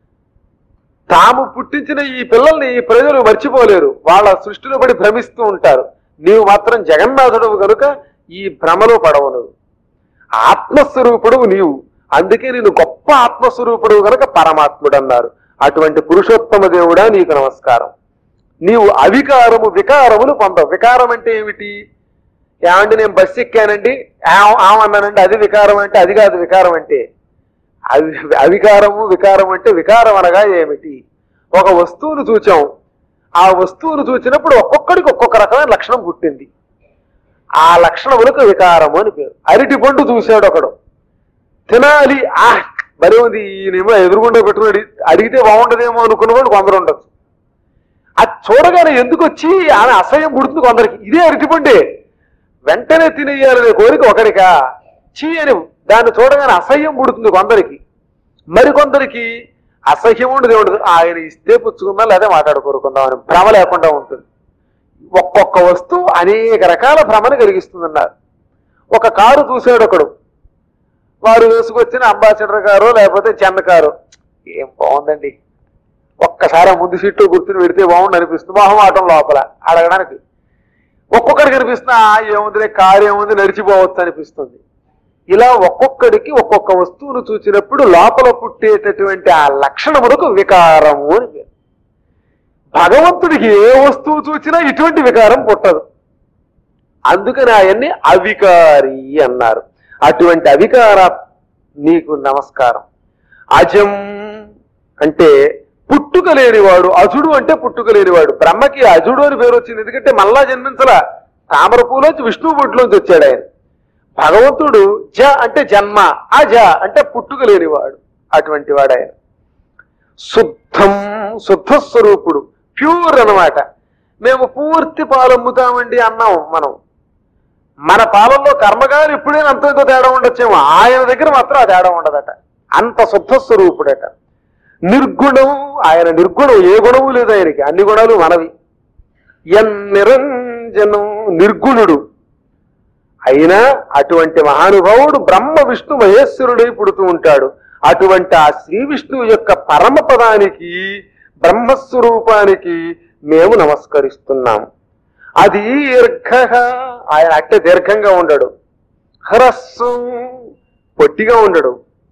తాము పుట్టించిన ఈ పిల్లల్ని ఈ ప్రజలు మర్చిపోలేరు వాళ్ళ సృష్టిలో పడి భ్రమిస్తూ ఉంటారు నీవు మాత్రం జగన్నాథుడు కనుక ఈ భ్రమలో పడవు నువ్వు ఆత్మస్వరూపుడు నీవు అందుకే నేను గొప్ప ఆత్మస్వరూపుడు కనుక పరమాత్ముడు అన్నారు అటువంటి పురుషోత్తమ దేవుడా నీకు నమస్కారం నీవు అవికారము వికారములు పొందవు వికారం అంటే ఏమిటి ఏమంటే నేను బస్సు ఎక్కానండి ఆవ్- ఆవ్ అన్నానండి అది వికారం అంటే అది కాదు వికారం అంటే అవి అవికారము వికారం అంటే వికారం అనగా ఏమిటి ఒక వస్తువును చూచాం ఆ వస్తువును చూచినప్పుడు ఒక్కొక్కడికి ఒక్కొక్క రకమైన లక్షణం పుట్టింది ఆ లక్షణములకు వికారము అని పేరు అరటి పండు చూశాడు ఒకడు తినాలి ఆ భలే ఉంది ఈయనేమో ఎదురుగుండా పెట్టుకుని అడిగితే బాగుండదేమో అనుకున్నవాడు కొందరు ఉండొచ్చు అది చూడగానే ఎందుకు వచ్చి ఆమె అసహ్యం పుడుతుంది కొందరికి ఇదే అరటిపండే వెంటనే తినేయాలనే కోరిక ఒకరికా చీ అని దాన్ని చూడగానే అసహ్యం పుడుతుంది కొందరికి మరికొందరికి అసహ్యం ఉండదు ఉండదు ఆయన ఇస్తే పుచ్చుకుందాం లేదా మాట్లాడుకోరుకుందాం అని భ్రమ లేకుండా ఉంటుంది ఒక్కొక్క వస్తువు అనేక రకాల భ్రమను కలిగిస్తుందన్నారు ఒక కారు చూసాడు ఒకడు వారు వేసుకొచ్చిన అంబాసిడర్ కారు లేకపోతే చెన్న కారు ఏం బాగుందండి ఒక్కసారి ఆ ముందు సీట్లో కూర్చుని పెడితే బాగుండు అనిపిస్తుంది మొహమాటం లోపల అడగడానికి ఒక్కొక్కడికి అనిపిస్తున్నా "ఆ, ఏముందిలే కారు ఏముంది నడిచిపోవచ్చు అనిపిస్తుంది ఇలా ఒక్కొక్కడికి ఒక్కొక్క వస్తువును చూసినప్పుడు లోపల పుట్టేటటువంటి ఆ లక్షణములకు వికారము అని పేరు భగవంతుడికి ఏ వస్తువు చూసినా ఇటువంటి వికారం పుట్టదు అందుకని ఆయన్ని అవికారి అన్నారు అటువంటి అవికార నీకు నమస్కారం అజం అంటే పుట్టుక లేనివాడు అజుడు అంటే పుట్టుక లేనివాడు బ్రహ్మకి అజుడు అని పేరు వచ్చింది ఎందుకంటే మళ్ళా జన్మించలా తామర పూలోంచి విష్ణువు బొట్టులోంచి వచ్చాడు ఆయన భగవంతుడు జ అంటే జన్మ అజ అంటే పుట్టుక లేనివాడు అటువంటి వాడు ఆయన శుద్ధం శుద్ధ స్వరూపుడు ప్యూర్ అన్నమాట మేము పూర్తి పాలు అమ్ముతామండి అన్నాం మనం మన పాలల్లో కర్మగారు ఎప్పుడైనా అంత ఇంత తేడా ఉండొచ్చేమో ఆయన దగ్గర మాత్రం ఆ తేడా ఉండదట అంత శుద్ధ స్వరూపుడట నిర్గుణం ఆయన నిర్గుణం ఏ గుణము లేదు ఆయనకి అన్ని గుణాలు మనవి ఎన్ నిరంజనం నిర్గుణుడు అయినా అటువంటి మహానుభావుడు బ్రహ్మ విష్ణు మహేశ్వరుడై పుడుతూ ఉంటాడు అటువంటి ఆ శ్రీ విష్ణువు యొక్క పరమ పదానికి బ్రహ్మస్వరూపానికి మేము నమస్కరిస్తున్నాం అది దీర్ఘ ఆయన అట్టే దీర్ఘంగా ఉండడు హ్రస్సు పొట్టిగా ఉండడు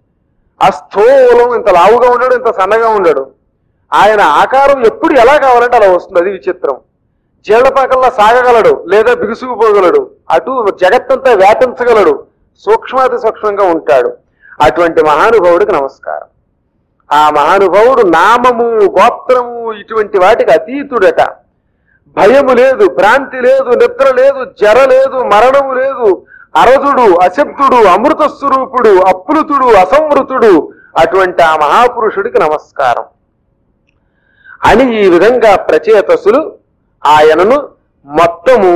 అస్థూలం ఇంత లావుగా ఉండడు ఇంత సన్నగా ఉండడు ఆయన ఆకారం ఎప్పుడు ఎలా కావాలంటే అలా వస్తుంది అది విచిత్రం జీళ్లపాకల్లా సాగగలడు లేదా బిగుసుకుపోగలడు అటు జగత్తంతా వ్యాపించగలడు సూక్ష్మాతి సూక్ష్మంగా ఉంటాడు అటువంటి మహానుభావుడికి నమస్కారం ఆ మహానుభావుడు నామము గోత్రము ఇటువంటి వాటికి అతీతుడట భయము లేదు భ్రాంతి లేదు నిద్ర లేదు జర లేదు మరణము లేదు అరదుడు అశబ్దుడు అమృత స్వరూపుడు అప్లుతుడు అసంవృతుడు అటువంటి ఆ మహాపురుషుడికి నమస్కారం అని ఈ విధంగా ప్రచేతసులు ఆయనను మొత్తము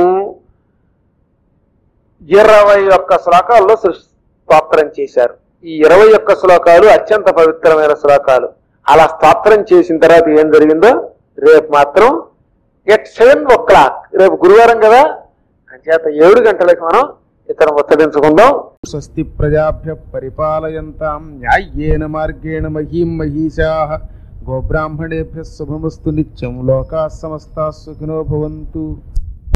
ఇరవై ఒక్క శ్లోకాల్లో సృ- స్తోత్రం చేశారు ఈ ఇరవై ఒక్క శ్లోకాలు అత్యంత పవిత్రమైన శ్లోకాలు అలా స్తోత్రం చేసిన తర్వాత ఏం జరిగిందో రేపు మాత్రం ఎట్ సెవెన్ ఓ క్లాక్ రేపు గురువారం కదా అంచేత ఏడు గంటలకు మనం ఇతను ముచ్చటించుకుందాం స్వస్తి ప్రజాభ్య పరిపాలయంతాం న్యాయ్యేన మార్గేణ మహీం మహీషా గోబ్రాహ్మణేభ్య శుభమస్తు నిత్యం లోకా సమస్తా సుఖినో భవంతు